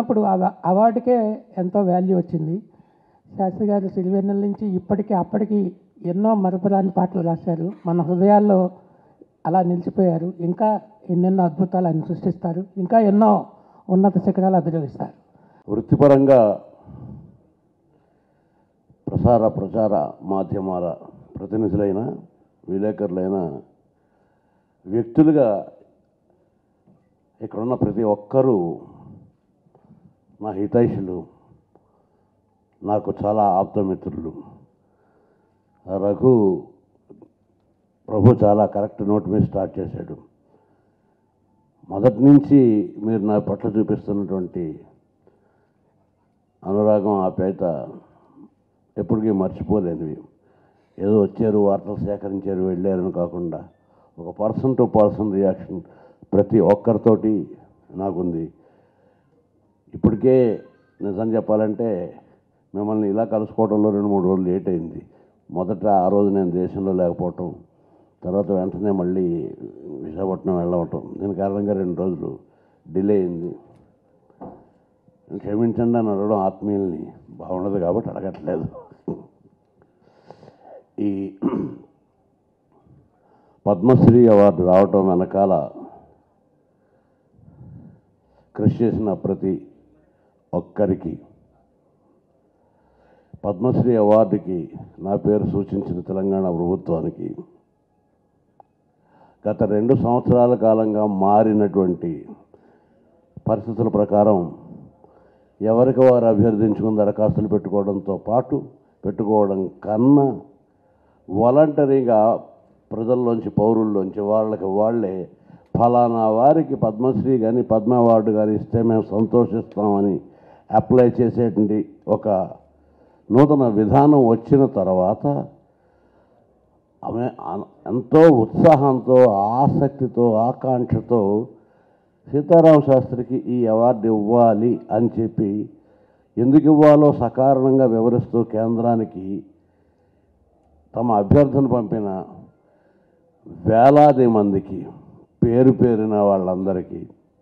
అప్పుడు ఆ అవార్డుకే ఎంతో వాల్యూ వచ్చింది శాస్త్రి గారు సిరివెన్నెల నుంచి ఇప్పటికీ అప్పటికి ఎన్నో మరపురాని పాటలు రాశారు మన హృదయాల్లో అలా నిలిచిపోయారు ఇంకా ఎన్నెన్నో అద్భుతాలు ఆయన సృష్టిస్తారు ఇంకా ఎన్నో ఉన్నత శిఖరాలు అధిరోహిస్తారు వృత్తిపరంగా ప్రసార ప్రచార మాధ్యమాల ప్రతినిధులైన విలేకరులైన వ్యక్తులుగా ఇక్కడున్న ప్రతి ఒక్కరూ నా హితైషులు నాకు చాలా ఆప్తమిత్రులు రఘు ప్రభు చాలా కరెక్ట్ నోట్ మీద స్టార్ట్ చేశాడు మొదటి నుంచి మీరు నా పట్ల చూపిస్తున్నటువంటి అనురాగం ఆప్యాయత ఎప్పటికీ మర్చిపోలేనివి ఏదో వచ్చారు వార్తలు సేకరించారు వెళ్ళారని కాకుండా ఒక పర్సన్ టు పర్సన్ రియాక్షన్ ప్రతి ఒక్కరితోటి నాకుంది ఇప్పటికే నిజం చెప్పాలంటే మిమ్మల్ని ఇలా కలుసుకోవడంలో రెండు మూడు రోజులు లేట్ అయింది మొదట ఆ రోజు నేను దేశంలో లేకపోవటం తర్వాత వెంటనే మళ్ళీ విశాఖపట్నం వెళ్ళవటం దీని కారణంగా రెండు రోజులు డిలే అయింది క్షమించండి అని అడగడం ఆత్మీయుల్ని బాగుండదు కాబట్టి అడగట్లేదు ఈ పద్మశ్రీ అవార్డు రావటం వెనకాల కృషి చేసిన ప్రతి ఒక్కరికి పద్మశ్రీ అవార్డుకి నా పేరు సూచించిన తెలంగాణ ప్రభుత్వానికి గత రెండు సంవత్సరాల కాలంగా మారినటువంటి పరిస్థితుల ప్రకారం ఎవరికి వారు అభ్యర్థించుకుని దరఖాస్తులు పెట్టుకోవడంతో పాటు పెట్టుకోవడం కన్నా వాలంటరీగా ప్రజల్లోంచి పౌరుల్లోంచి వాళ్ళకి వాళ్ళే ఫలానా వారికి పద్మశ్రీ కానీ పద్మ అవార్డు కానీ ఇస్తే మేము సంతోషిస్తామని అప్లై చేసేటువంటి ఒక నూతన విధానం వచ్చిన తర్వాత ఆమె అన- ఎంతో ఉత్సాహంతో ఆసక్తితో ఆకాంక్షతో సీతారామ శాస్త్రికి ఈ అవార్డు ఇవ్వాలి అని చెప్పి ఎందుకు ఇవ్వాలో సకారణంగా వివరిస్తూ కేంద్రానికి తమ అభ్యర్థన పంపిన వేలాది మందికి పేరు పేరిన వాళ్ళందరికీ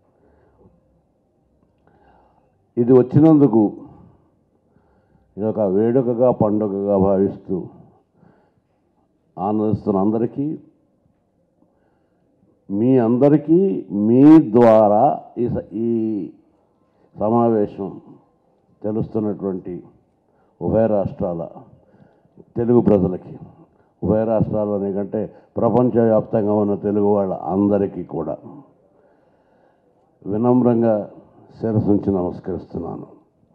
ఇది వచ్చినందుకు ఇది ఒక వేడుకగా పండుగగా భావిస్తూ ఆనందిస్తున్న అందరికీ మీ అందరికీ మీ ద్వారా ఈ స- ఈ సమావేశం తెలుస్తున్నటువంటి ఉభయ రాష్ట్రాల తెలుగు ప్రజలకి ఉభయ రాష్ట్రాల్లోనే కంటే ప్రపంచవ్యాప్తంగా ఉన్న తెలుగు వాళ్ళ అందరికీ కూడా వినమ్రంగా శిరసుంచి నమస్కరిస్తున్నాను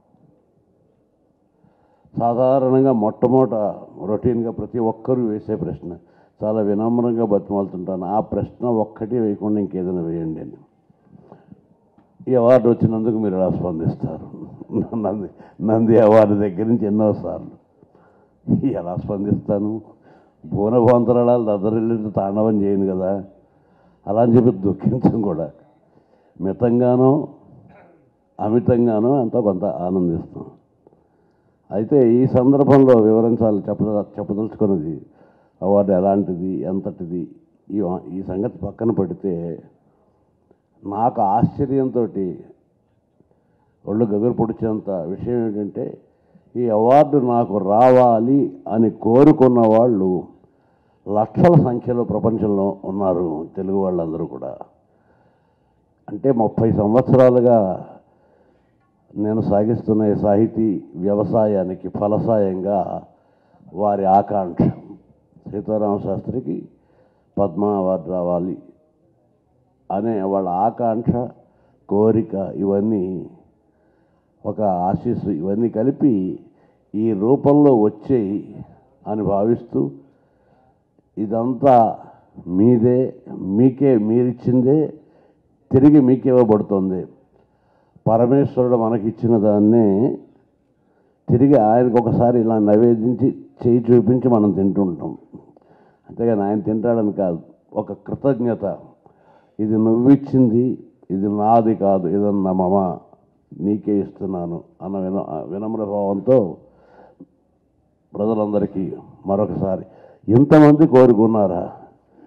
సాధారణంగా మొట్టమొదట రొటీన్గా ప్రతి ఒక్కరూ వేసే ప్రశ్న చాలా వినమ్రంగా బతిమాలుతుంటాను ఆ ప్రశ్న ఒక్కటి వేయకుండా ఇంకేదైనా వేయండి అని ఈ అవార్డు వచ్చినందుకు మీరు ఎలా స్పందిస్తారు నంది నంది అవార్డు దగ్గర నుంచి ఎన్నోసార్లు ఎలా స్పందిస్తాను భువనభాంతరాళాలు దద్దరిల్లి తాండవం చేయను కదా అలా అని చెప్పి దుఃఖించం కూడా మితంగానో అమితంగానో ఎంతో కొంత ఆనందిస్తాం అయితే ఈ సందర్భంలో వివరించాలి చెప్ప చెప్పదలుచుకున్నది అవార్డు ఎలాంటిది ఎంతటిది ఈ ఈ సంగతి పక్కన పెడితే నాకు ఆశ్చర్యంతో ఒళ్ళు గగురు పొడిచేంత విషయం ఏంటంటే ఈ అవార్డు నాకు రావాలి అని కోరుకున్న వాళ్ళు లక్షల సంఖ్యలో ప్రపంచంలో ఉన్నారు తెలుగు వాళ్ళందరూ కూడా అంటే ముప్పై సంవత్సరాలుగా నేను సాగిస్తున్న ఈ సాహితీ వ్యవసాయానికి ఫలసాయంగా వారి ఆకాంక్ష సీతారామ శాస్త్రికి పద్మ అవార్డు రావాలి అనే వాళ్ళ ఆకాంక్ష కోరిక ఇవన్నీ ఒక ఆశీస్సు ఇవన్నీ కలిపి ఈ రూపంలో వచ్చేయి అని భావిస్తూ ఇదంతా మీదే మీకే మీరిచ్చిందే తిరిగి మీకే ఇవ్వబడుతుంది పరమేశ్వరుడు మనకిచ్చిన దాన్నే తిరిగి ఆయనకు ఒకసారి ఇలా నైవేదించి చేయి చూపించి మనం తింటుంటాం అంతేగాని ఆయన తింటాడని కాదు ఒక కృతజ్ఞత ఇది నువ్విచ్చింది ఇది నాది కాదు ఇదన్న మమ నీకే ఇస్తున్నాను అన్న విన వినమ్ర భావంతో ప్రజలందరికీ మరొకసారి ఇంతమంది కోరుకున్నారా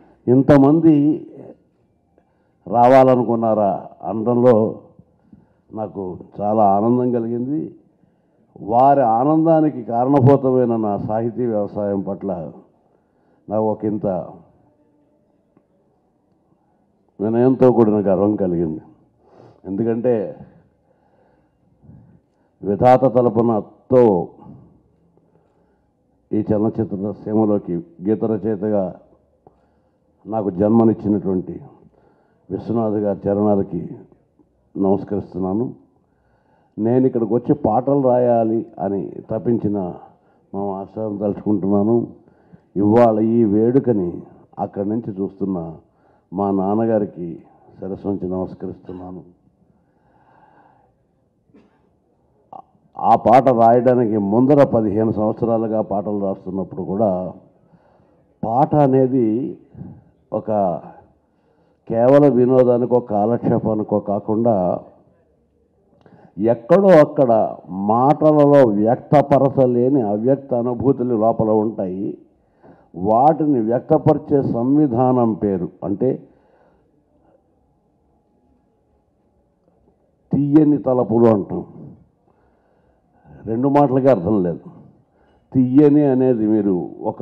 ఇంతమంది రావాలనుకున్నారా అనడంలో నాకు చాలా ఆనందం కలిగింది వారి ఆనందానికి కారణభూతమైన నా సాహితీ వ్యవసాయం పట్ల నాకు ఒక ఇంత వినయంతో కూడిన గర్వం కలిగింది ఎందుకంటే విధాత తలపునతో ఈ చలనచిత్ర సీమలోకి గీత రచయితగా నాకు జన్మనిచ్చినటువంటి విశ్వనాథ్ గారి చరణాలకి నమస్కరిస్తున్నాను నేను ఇక్కడికి వచ్చి పాటలు రాయాలి అని తప్పించిన మా మాస్టర్ని తలుచుకుంటున్నాను ఇవాళ ఈ వేడుకని అక్కడి నుంచి చూస్తున్న మా నాన్నగారికి శిరస్సు నుంచి నమస్కరిస్తున్నాను ఆ పాట రాయడానికి ముందర పదిహేను సంవత్సరాలుగా పాటలు రాస్తున్నప్పుడు కూడా పాట అనేది ఒక కేవలం వినోదానికో కాలక్షేపానికో కాకుండా ఎక్కడో అక్కడ మాటలలో వ్యక్తపరచలేని అవ్యక్త అనుభూతులు లోపల ఉంటాయి వాటిని వ్యక్తపరిచే సంవిధానం పేరు అంటే తీయని తలపులు అంటాం రెండు మాటలకి అర్థం లేదు తీయని అనేది మీరు ఒక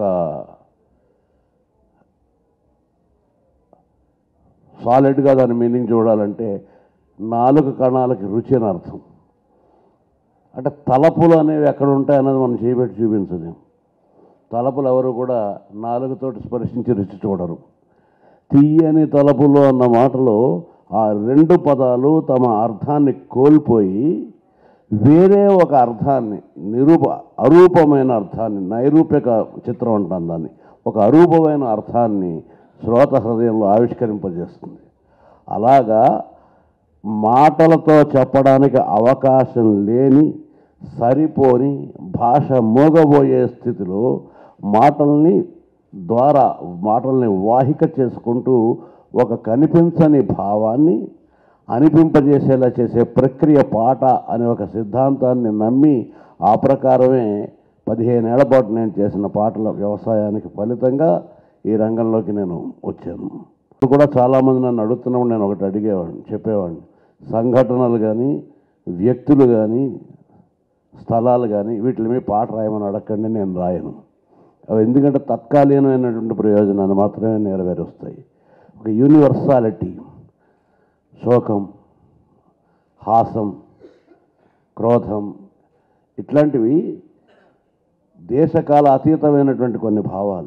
సాలిడ్గా దాని మీనింగ్ చూడాలంటే నాలుగు కణాలకి రుచి అని అర్థం అంటే తలపులు అనేవి ఎక్కడ ఉంటాయి అన్నది మనం చేయబెట్టి చూపించలేం తలపులు ఎవరు కూడా నాలుగుతోటి స్పర్శించి రుచి చూడరు తీయని తలపులు అన్న మాటలో ఆ రెండు పదాలు తమ అర్థాన్ని కోల్పోయి వేరే ఒక అర్థాన్ని నిరూప అరూపమైన అర్థాన్ని నైరూప్యక చిత్రం అంటాం దాన్ని ఒక అరూపమైన అర్థాన్ని శ్రోత హృదయంలో ఆవిష్కరింపజేస్తుంది అలాగా మాటలతో చెప్పడానికి అవకాశం లేని సరిపోని భాష మోగబోయే స్థితిలో మాటల్ని ద్వారా మాటల్ని వాహిక చేసుకుంటూ ఒక కనిపించని భావాన్ని అనిపింపజేసేలా చేసే ప్రక్రియ పాట అనే ఒక సిద్ధాంతాన్ని నమ్మి ఆ ప్రకారమే పదిహేనేళ్ల పాటు నేను చేసిన పాటల వ్యవసాయానికి ఫలితంగా ఈ రంగంలోకి నేను వచ్చాను ఇప్పుడు కూడా చాలామంది నన్ను అడుగుతున్నప్పుడు నేను ఒకటి అడిగేవాడిని చెప్పేవాడిని సంఘటనలు కానీ వ్యక్తులు కానీ స్థలాలు కానీ వీటి మీద పాట రాయమని అడగండి నేను రాయను అవి ఎందుకంటే తత్కాలీనమైనటువంటి ప్రయోజనాన్ని మాత్రమే నెరవేరుస్తాయి ఒక యూనివర్సాలిటీ శోకం హాసం క్రోధం ఇట్లాంటివి దేశకాల అతీతమైనటువంటి కొన్ని భావాలు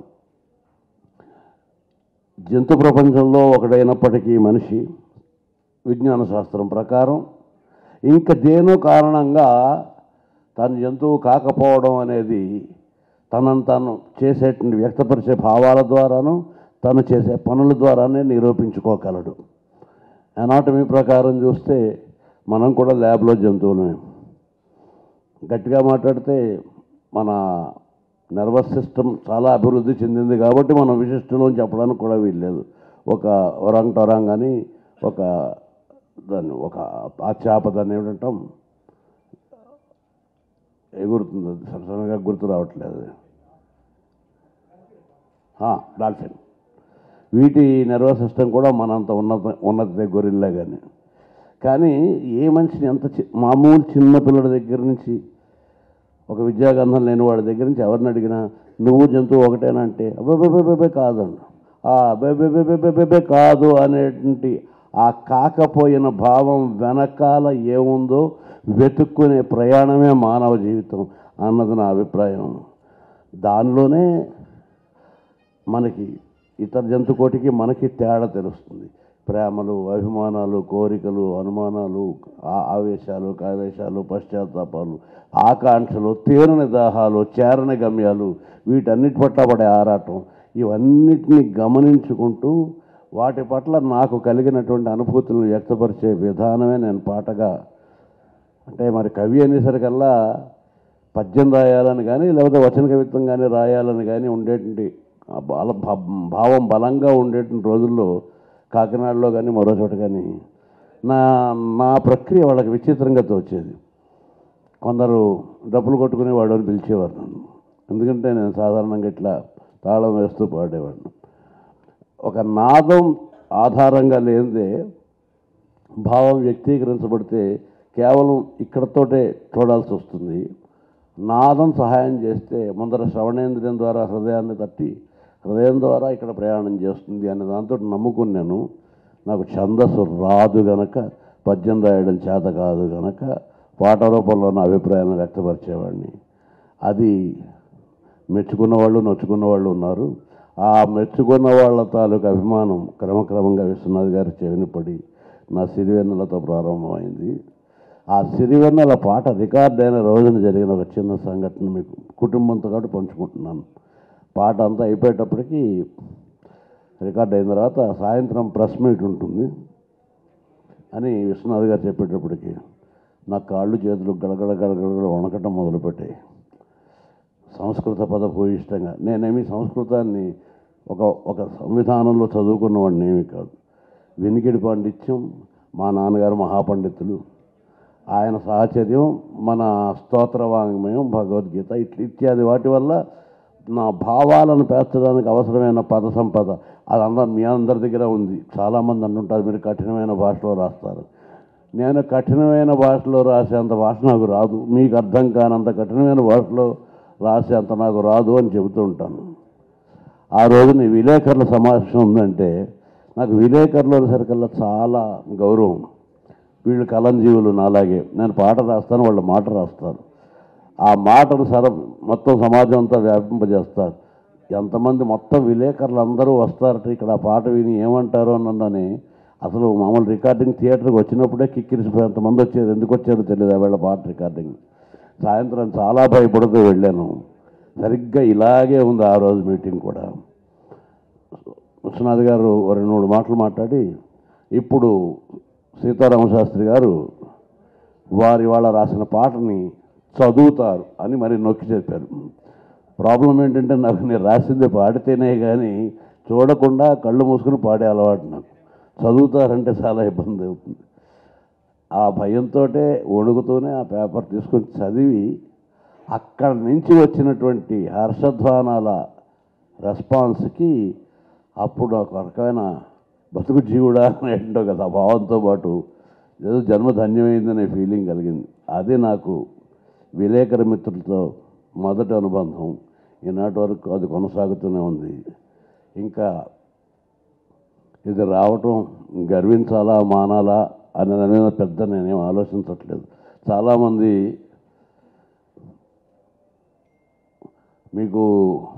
జంతు ప్రపంచంలో ఒకడైనప్పటికీ మనిషి విజ్ఞాన శాస్త్రం ప్రకారం ఇంక దేనో కారణంగా తను జంతువు కాకపోవడం అనేది తనను తాను చేసేటువంటి వ్యక్తపరిచే భావాల ద్వారాను తను చేసే పనుల ద్వారానే నిరూపించుకోగలడు అనాటమీ ప్రకారం చూస్తే మనం కూడా ల్యాబ్లో జంతువులమే గట్టిగా మాట్లాడితే మన నర్వస్ సిస్టమ్ చాలా అభివృద్ధి చెందింది కాబట్టి మనం విశిష్టం అని చెప్పడానికి కూడా వీల్లేదు ఒక ఒరంగ్ టొరాంగ్ అని ఒక దాన్ని ఒక ఆ చేప దాన్ని ఏమిటంటాం ఎగురుతుంది అది సడన్గా గుర్తు రావట్లేదు ఆ, డాల్ఫిన్ వీటి నర్వస్ సిస్టమ్ కూడా మనంత ఉన్నత ఉన్నత గొరిల్లా కానీ కానీ ఏ మనిషిని ఎంత చి- మామూలు చిన్న పిల్లడి దగ్గర నుంచి ఒక విద్యాగంధం లేని వాడి దగ్గర నుంచి ఎవరిని అడిగినా నువ్వు జంతువు ఒకటేనా అంటే అబ్బాబే కాదండి ఆ బెబెబెబెబెబె కాదు అనేటువంటి ఆ కాకపోయిన భావం వెనకాల ఏముందో వెతుక్కునే ప్రయాణమే మానవ జీవితం అన్నది నా అభిప్రాయం దానిలోనే మనకి ఇతర జంతుకోటికి మనకి తేడా తెలుస్తుంది ప్రేమలు అభిమానాలు కోరికలు అనుమానాలు ఆ- ఆవేశాలు కావేశాలు పశ్చాత్తాపాలు ఆకాంక్షలు తీరని దాహాలు చేరని గమ్యాలు వీటన్నిటి పట్ల పడే ఆరాటం ఇవన్నిటిని గమనించుకుంటూ వాటి పట్ల నాకు కలిగినటువంటి అనుభూతులను వ్యక్తపరిచే విధానమే నేను పాటగా అంటే మరి కవి అనేసరికల్లా పద్యం రాయాలని కానీ లేకపోతే వచన కవిత్వం కానీ రాయాలని కానీ ఉండేటువంటి ఆ బాల భా- భావం బలంగా ఉండేటువంటి రోజుల్లో కాకినాడలో కానీ మరో చోట కానీ నా నా ప్రక్రియ వాళ్ళకి విచిత్రంగా తోచేది కొందరు డబ్బులు కొట్టుకునేవాడు అని పిలిచేవారు నన్ను ఎందుకంటే నేను సాధారణంగా ఇట్లా తాళం వేస్తూ పాడేవాడిని ఒక నాదం ఆధారంగా లేనిదే భావం వ్యక్తీకరించబడితే కేవలం ఇక్కడతోటే చూడాల్సి వస్తుంది నాదం సహాయం చేస్తే ముందర శ్రవణేంద్రియం ద్వారా హృదయాన్ని తట్టి హృదయం ద్వారా ఇక్కడ ప్రయాణం చేస్తుంది అనే దాంతో నమ్ముకున్నాను నాకు ఛందస్సు రాదు గనక పద్యం రాయడం చేత కాదు గనక పాట రూపంలో నా అభిప్రాయాన్ని వ్యక్తపరిచేవాడిని అది మెచ్చుకున్న వాళ్ళు నొచ్చుకున్న వాళ్ళు ఉన్నారు ఆ మెచ్చుకున్న వాళ్ళ తాలూకు అభిమానం క్రమక్రమంగా విశ్వనాథ్ గారి చెవిని పడి నా సిరివెన్నెలతో ప్రారంభమైంది ఆ సిరివెన్నెల పాట రికార్డ్ అయిన రోజున జరిగిన ఒక చిన్న సంఘటన మీకు కుటుంబంతో కాబట్టి పంచుకుంటున్నాను పాట అంతా అయిపోయేటప్పటికి రికార్డ్ అయిన తర్వాత సాయంత్రం ప్రెస్ మీట్ ఉంటుంది అని విశ్వనాథ్ గారు చెప్పేటప్పటికి నా కాళ్ళు చేతులు గడగడ గడగడ వణకటం మొదలుపెట్టాయి సంస్కృత పద భూయిష్టంగా నేనేమి సంస్కృతాన్ని ఒక ఒక సంవిధానంలో చదువుకున్నవాడిని ఏమీ కాదు వినికిడి పాండిత్యం మా నాన్నగారు మహాపండితులు ఆయన సాహచర్యం మన స్తోత్ర వాంగ్మయం భగవద్గీత ఇట్ల ఇత్యాది వాటి వల్ల నా భావాలను పేర్చడానికి అవసరమైన పద సంపద అదంతా మీ అందరి దగ్గర ఉంది చాలామంది అంటుంటారు మీరు కఠినమైన భాషలో రాస్తారు నేను కఠినమైన భాషలో రాసేంత భాష నాకు రాదు మీకు అర్థం కానంత కఠినమైన భాషలో రాసేంత నాకు రాదు అని చెబుతూ ఉంటాను ఆ రోజున ఈ విలేకరుల సమావేశం ఉందంటే నాకు విలేకరుల సరికల్లా చాలా గౌరవం వీళ్ళు కలంజీవులు నాలాగే నేను పాట రాస్తాను వాళ్ళు మాట రాస్తారు ఆ మాటను సర మొత్తం సమాజం అంతా వ్యాపింపజేస్తారు ఎంతమంది మొత్తం విలేకరులు అందరూ వస్తారట ఇక్కడ ఆ పాట విని ఏమంటారో అన్నని అసలు మామూలు రికార్డింగ్ థియేటర్కి వచ్చినప్పుడే కిక్కిరిసిపోయేంత మంది వచ్చేది ఎందుకు వచ్చారో తెలియదు ఆ వేళ పాట రికార్డింగ్ సాయంత్రం చాలా భయపడుతూ వెళ్ళాను సరిగ్గా ఇలాగే ఉంది ఆ రోజు మీటింగ్ కూడా విశ్వనాథ్ గారు ఓ రెండు మూడు మాటలు మాట్లాడి ఇప్పుడు సీతారామ శాస్త్రి గారు వారి వాళ్ళ రాసిన పాటని చదువుతారు అని మరి నొక్కి చెప్పారు ప్రాబ్లం ఏంటంటే నాకు నేను రాసింది పాడితేనే కానీ చూడకుండా కళ్ళు మూసుకుని పాడే అలవాటు నాకు చదువుతారంటే చాలా ఇబ్బంది అవుతుంది ఆ భయంతో వణుకుతూనే ఆ పేపర్ తీసుకొని చదివి అక్కడి నుంచి వచ్చినటువంటి హర్షధ్వానాల రెస్పాన్స్కి అప్పుడు ఒక రకమైన బతుకు జీవుడా అని ఏంటో కదా ఆ భావంతో పాటు ఏదో జన్మ ధన్యమైందనే ఫీలింగ్ కలిగింది అది నాకు విలేకర మిత్రులతో మొదటి అనుబంధం ఈనాటి వరకు అది కొనసాగుతూనే ఉంది ఇంకా ఇది రావటం గర్వించాలా మానాలా అనే దాని మీద పెద్ద నేనేం ఆలోచించట్లేదు చాలామంది మీకు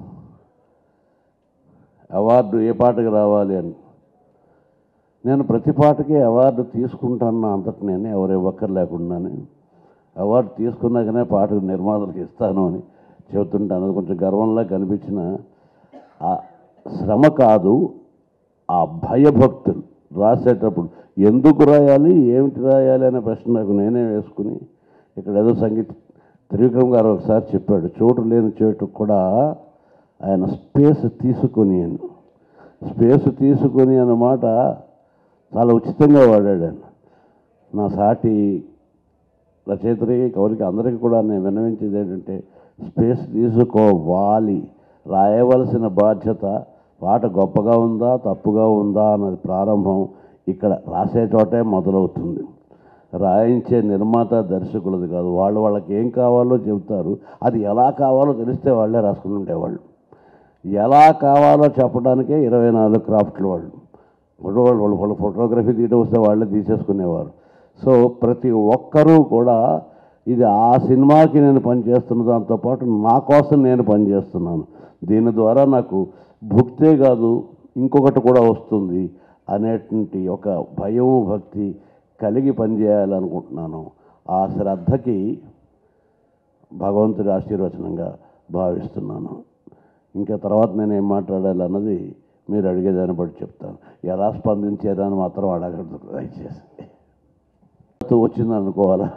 అవార్డు ఏ పాటకి రావాలి అని నేను ప్రతి పాటకి అవార్డు తీసుకుంటాను నా అంతటి నేను ఎవరు ఇవ్వక్కర్ లేకుండానే అవార్డు తీసుకున్నాకనే పాటకు నిర్మాతలకు ఇస్తాను అని చెబుతుంటాను అది కొంచెం గర్వంలా కనిపించిన ఆ శ్రమ కాదు ఆ భయభక్తులు రాసేటప్పుడు ఎందుకు రాయాలి ఏమిటి రాయాలి అనే ప్రశ్న నాకు నేనే వేసుకుని ఇక్కడ ఏదో సంగీత త్రివిక్రమ్ గారు ఒకసారి చెప్పాడు చోటు లేని చోటు కూడా ఆయన స్పేస్ తీసుకొని అని స్పేస్ తీసుకొని అన్నమాట చాలా ఉచితంగా వాడాడు ఆయన నా సాటి రచయితలకి కవులకి అందరికీ కూడా నేను విన్నవించేది ఏంటంటే స్పేస్ తీసుకోవాలి రాయవలసిన బాధ్యత పాట గొప్పగా ఉందా తప్పుగా ఉందా అన్నది ప్రారంభం ఇక్కడ రాసే చోటే మొదలవుతుంది రాయించే నిర్మాత దర్శకులది కాదు వాళ్ళు వాళ్ళకి ఏం కావాలో చెబుతారు అది ఎలా కావాలో తెలిస్తే వాళ్ళే రాసుకుని ఉండేవాళ్ళు ఎలా కావాలో చెప్పడానికే ఇరవై నాలుగు క్రాఫ్ట్లు వాళ్ళు ఫోటో వాళ్ళు వాళ్ళు వాళ్ళు ఫోటోగ్రఫీ తీయడం వస్తే వాళ్ళే తీసేసుకునేవారు సో ప్రతి ఒక్కరూ కూడా ఇది ఆ సినిమాకి నేను పనిచేస్తున్న దాంతోపాటు నా కోసం నేను పనిచేస్తున్నాను దీని ద్వారా నాకు భుక్తే కాదు ఇంకొకటి కూడా వస్తుంది అనేటువంటి ఒక భయం భక్తి కలిగి పనిచేయాలనుకుంటున్నాను ఆ శ్రద్ధకి భగవంతుడి ఆశీర్వచనంగా భావిస్తున్నాను ఇంకా తర్వాత నేను ఏం మాట్లాడాలి అన్నది మీరు అడిగేదాన్ని బట్టి చెప్తాను ఎలా స్పందించేదాన్ని మాత్రం అడగదు దయచేసి వచ్చింది అనుకోవాలా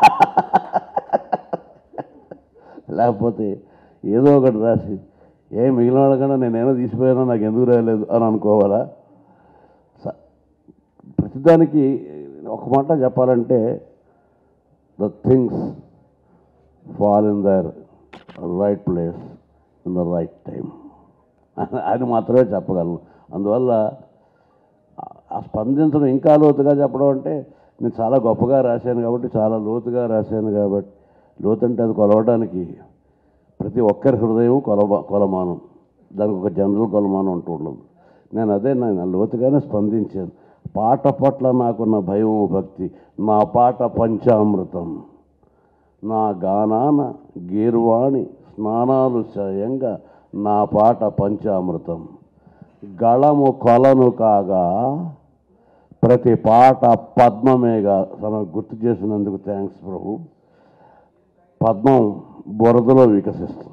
లేకపోతే ఏదో ఒకటి రాసి ఏ మిగిలిన వాళ్ళకన్నా నేనేమో తీసిపోయానో నాకు ఎందుకు రాయలేదు అని అనుకోవాలా స- ప్రతిదానికి ఒక మాట చెప్పాలంటే the things fall in their right place in the right time అది మాత్రమే చెప్పగలను అందువల్ల ఆ- ఆ స్పందించడం ఇంకా లోతుగా చెప్పడం అంటే నేను చాలా గొప్పగా రాశాను కాబట్టి చాలా లోతుగా రాశాను కాబట్టి లోతు అంటే అది కొలవడానికి ప్రతి ఒక్కరి హృదయం కొలమ కొలమానం దానికి ఒక జనరల్ కొలమానం అంటూ ఉండదు నేను అదే నేను లోతుగానే స్పందించాను పాట పట్ల నాకున్న భయం భక్తి నా పాట పంచామృతం నా గానాన గీర్వాణి స్నానాలు స్వయంగా నా పాట పంచామృతం గళము కొలను కాగా ప్రతి పాట పద్మమేగా తన గుర్తు చేసినందుకు థ్యాంక్స్ ప్రభు పద్మం బురదలో వికసిస్తుంది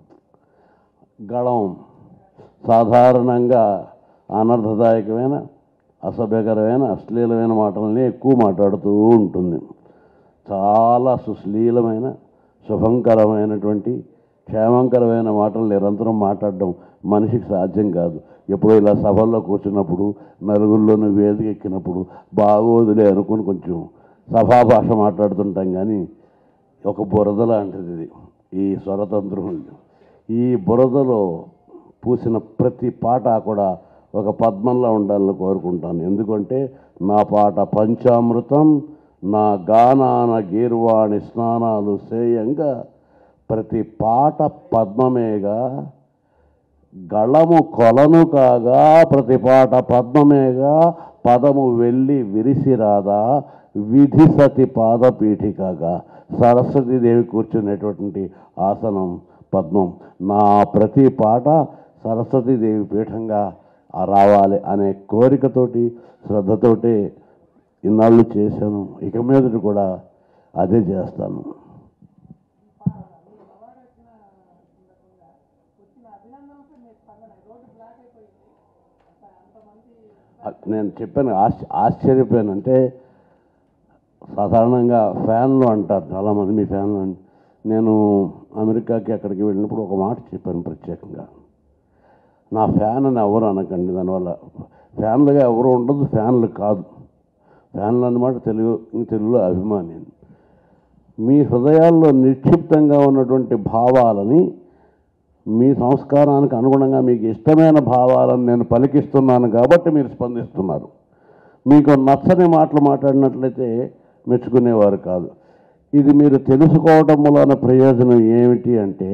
గళం సాధారణంగా అనర్థదాయకమైన అసభ్యకరమైన అశ్లీలమైన మాటలని ఎక్కువ మాట్లాడుతూ ఉంటుంది చాలా సుశ్లీలమైన శుభంకరమైనటువంటి క్షేమంకరమైన మాటలు నిరంతరం మాట్లాడడం మనిషికి సాధ్యం కాదు ఎప్పుడో ఇలా సభల్లో కూర్చున్నప్పుడు నలుగురిలోనూ వేదిక ఎక్కినప్పుడు బాగోదులే అనుకుని కొంచెం సభాభాష మాట్లాడుతుంటాం కానీ ఒక బురద లాంటిది ఇది ఈ స్వరతంత్రం ఈ బురదలో పూసిన ప్రతి పాట కూడా ఒక పద్మంలా ఉండాలని కోరుకుంటాను ఎందుకంటే నా పాట పంచామృతం నా గానాన గీర్వాణి స్నానాలు సేయంగా ప్రతి పాట పద్మమేగా గళము కొలను కాగా ప్రతి పాట పద్మమేగా పదము వెళ్ళి విరిసిరాదా విధి సతి పాదపీఠికగా సరస్వతీదేవి కూర్చునేటువంటి ఆసనం పద్మం నా ప్రతి పాట సరస్వతీదేవి పీఠంగా రావాలి అనే కోరికతోటి శ్రద్ధతోటి ఇన్నాళ్ళు చేశాను ఇక మీదటి కూడా అదే చేస్తాను నేను చెప్పాను ఆశ్చ ఆశ్చర్యపోయాను అంటే సాధారణంగా ఫ్యాన్లు అంటారు చాలామంది మీ ఫ్యాన్లు అని నేను అమెరికాకి అక్కడికి వెళ్ళినప్పుడు ఒక మాట చెప్పాను ప్రత్యేకంగా నా ఫ్యాన్ అని ఎవరు అనకండి దానివల్ల ఫ్యాన్లుగా ఎవరు ఉండదు ఫ్యాన్లు కాదు ఫ్యాన్లు అన్నమాట తెలుగు తెలుగులో అభిమాని మీ హృదయాల్లో నిక్షిప్తంగా ఉన్నటువంటి భావాలని మీ సంస్కారానికి అనుగుణంగా మీకు ఇష్టమైన భావాలను నేను పలికిస్తున్నాను కాబట్టి మీరు స్పందిస్తున్నారు మీకు నచ్చని మాటలు మాట్లాడినట్లయితే మెచ్చుకునేవారు కాదు ఇది మీరు తెలుసుకోవడం వలన ప్రయోజనం ఏమిటి అంటే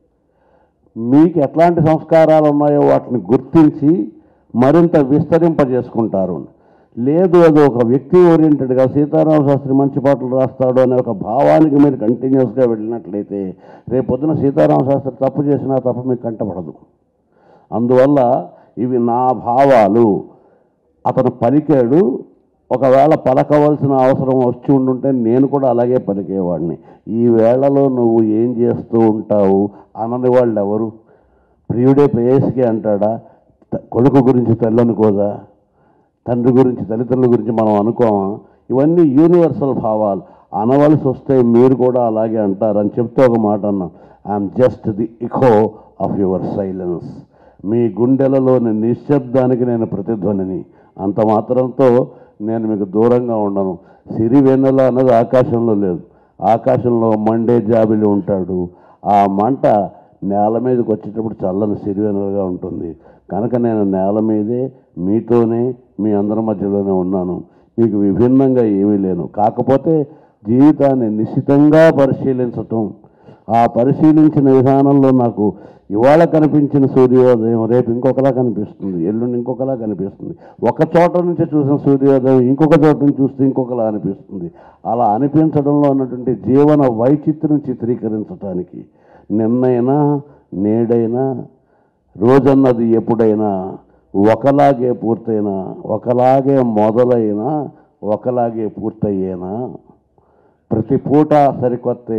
మీకు ఎట్లాంటి సంస్కారాలు ఉన్నాయో వాటిని గుర్తించి మరింత విస్తరింపజేసుకుంటారు లేదు అది ఒక వ్యక్తి ఓరియంటెడ్గా సీతారామ శాస్త్రి మంచి పాటలు రాస్తాడు అనే ఒక భావానికి మీరు కంటిన్యూస్గా వెళ్ళినట్లయితే రేపు పొద్దున సీతారామ శాస్త్రి తప్పు చేసినా తప్ప మీకు కంటపడదు అందువల్ల ఇవి నా భావాలు అతను పలికాడు ఒకవేళ పలకవలసిన అవసరం వచ్చి ఉండుంటే నేను కూడా అలాగే పలికేవాడిని ఈ వేళలో నువ్వు ఏం చేస్తూ ఉంటావు అనని వాళ్ళు ఎవరు ప్రియుడే ప్రేయసికి అంటాడా త- కొడుకు గురించి తల్లి అనుకోదా తండ్రి గురించి తల్లిదండ్రుల గురించి మనం అనుకోమా ఇవన్నీ యూనివర్సల్ భావాలు అనవలసి వస్తే మీరు కూడా అలాగే అంటారని చెప్తే ఒక మాట అన్నా I'm just the echo of your silence మీ గుండెలలోని నిశ్శబ్దానికి నేను ప్రతిధ్వనిని అంత మాత్రంతో నేను మీకు దూరంగా ఉండను సిరి వెన్నెల అన్నది ఆకాశంలో లేదు ఆకాశంలో మండే జాబిలి ఉంటాడు ఆ మంట నేల మీదకి వచ్చేటప్పుడు చల్లని సిరివెనలుగా ఉంటుంది కనుక నేను నేల మీదే మీతోనే మీ అందరి మధ్యలోనే ఉన్నాను మీకు విభిన్నంగా ఏమీ లేను కాకపోతే జీవితాన్ని నిశ్చితంగా పరిశీలించటం ఆ పరిశీలించిన విధానంలో నాకు ఇవాళ కనిపించిన సూర్యోదయం రేపు ఇంకొకలా కనిపిస్తుంది ఎల్లుండి ఇంకొకలా కనిపిస్తుంది ఒక చోట నుంచి చూసిన సూర్యోదయం ఇంకొక చోట నుంచి చూస్తే ఇంకొకలా అనిపిస్తుంది అలా అనిపించడంలో ఉన్నటువంటి జీవన వైచిత్రం చిత్రీకరించడానికి నిన్నైనా నేడైనా రోజన్నది ఎప్పుడైనా ఒకలాగే పూర్తయినా ఒకలాగే మొదలైనా ఒకలాగే పూర్తయ్యేనా ప్రతి పూట సరికొత్తే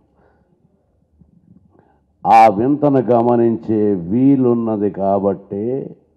ఆ వింతను గమనించే వీలున్నది కాబట్టే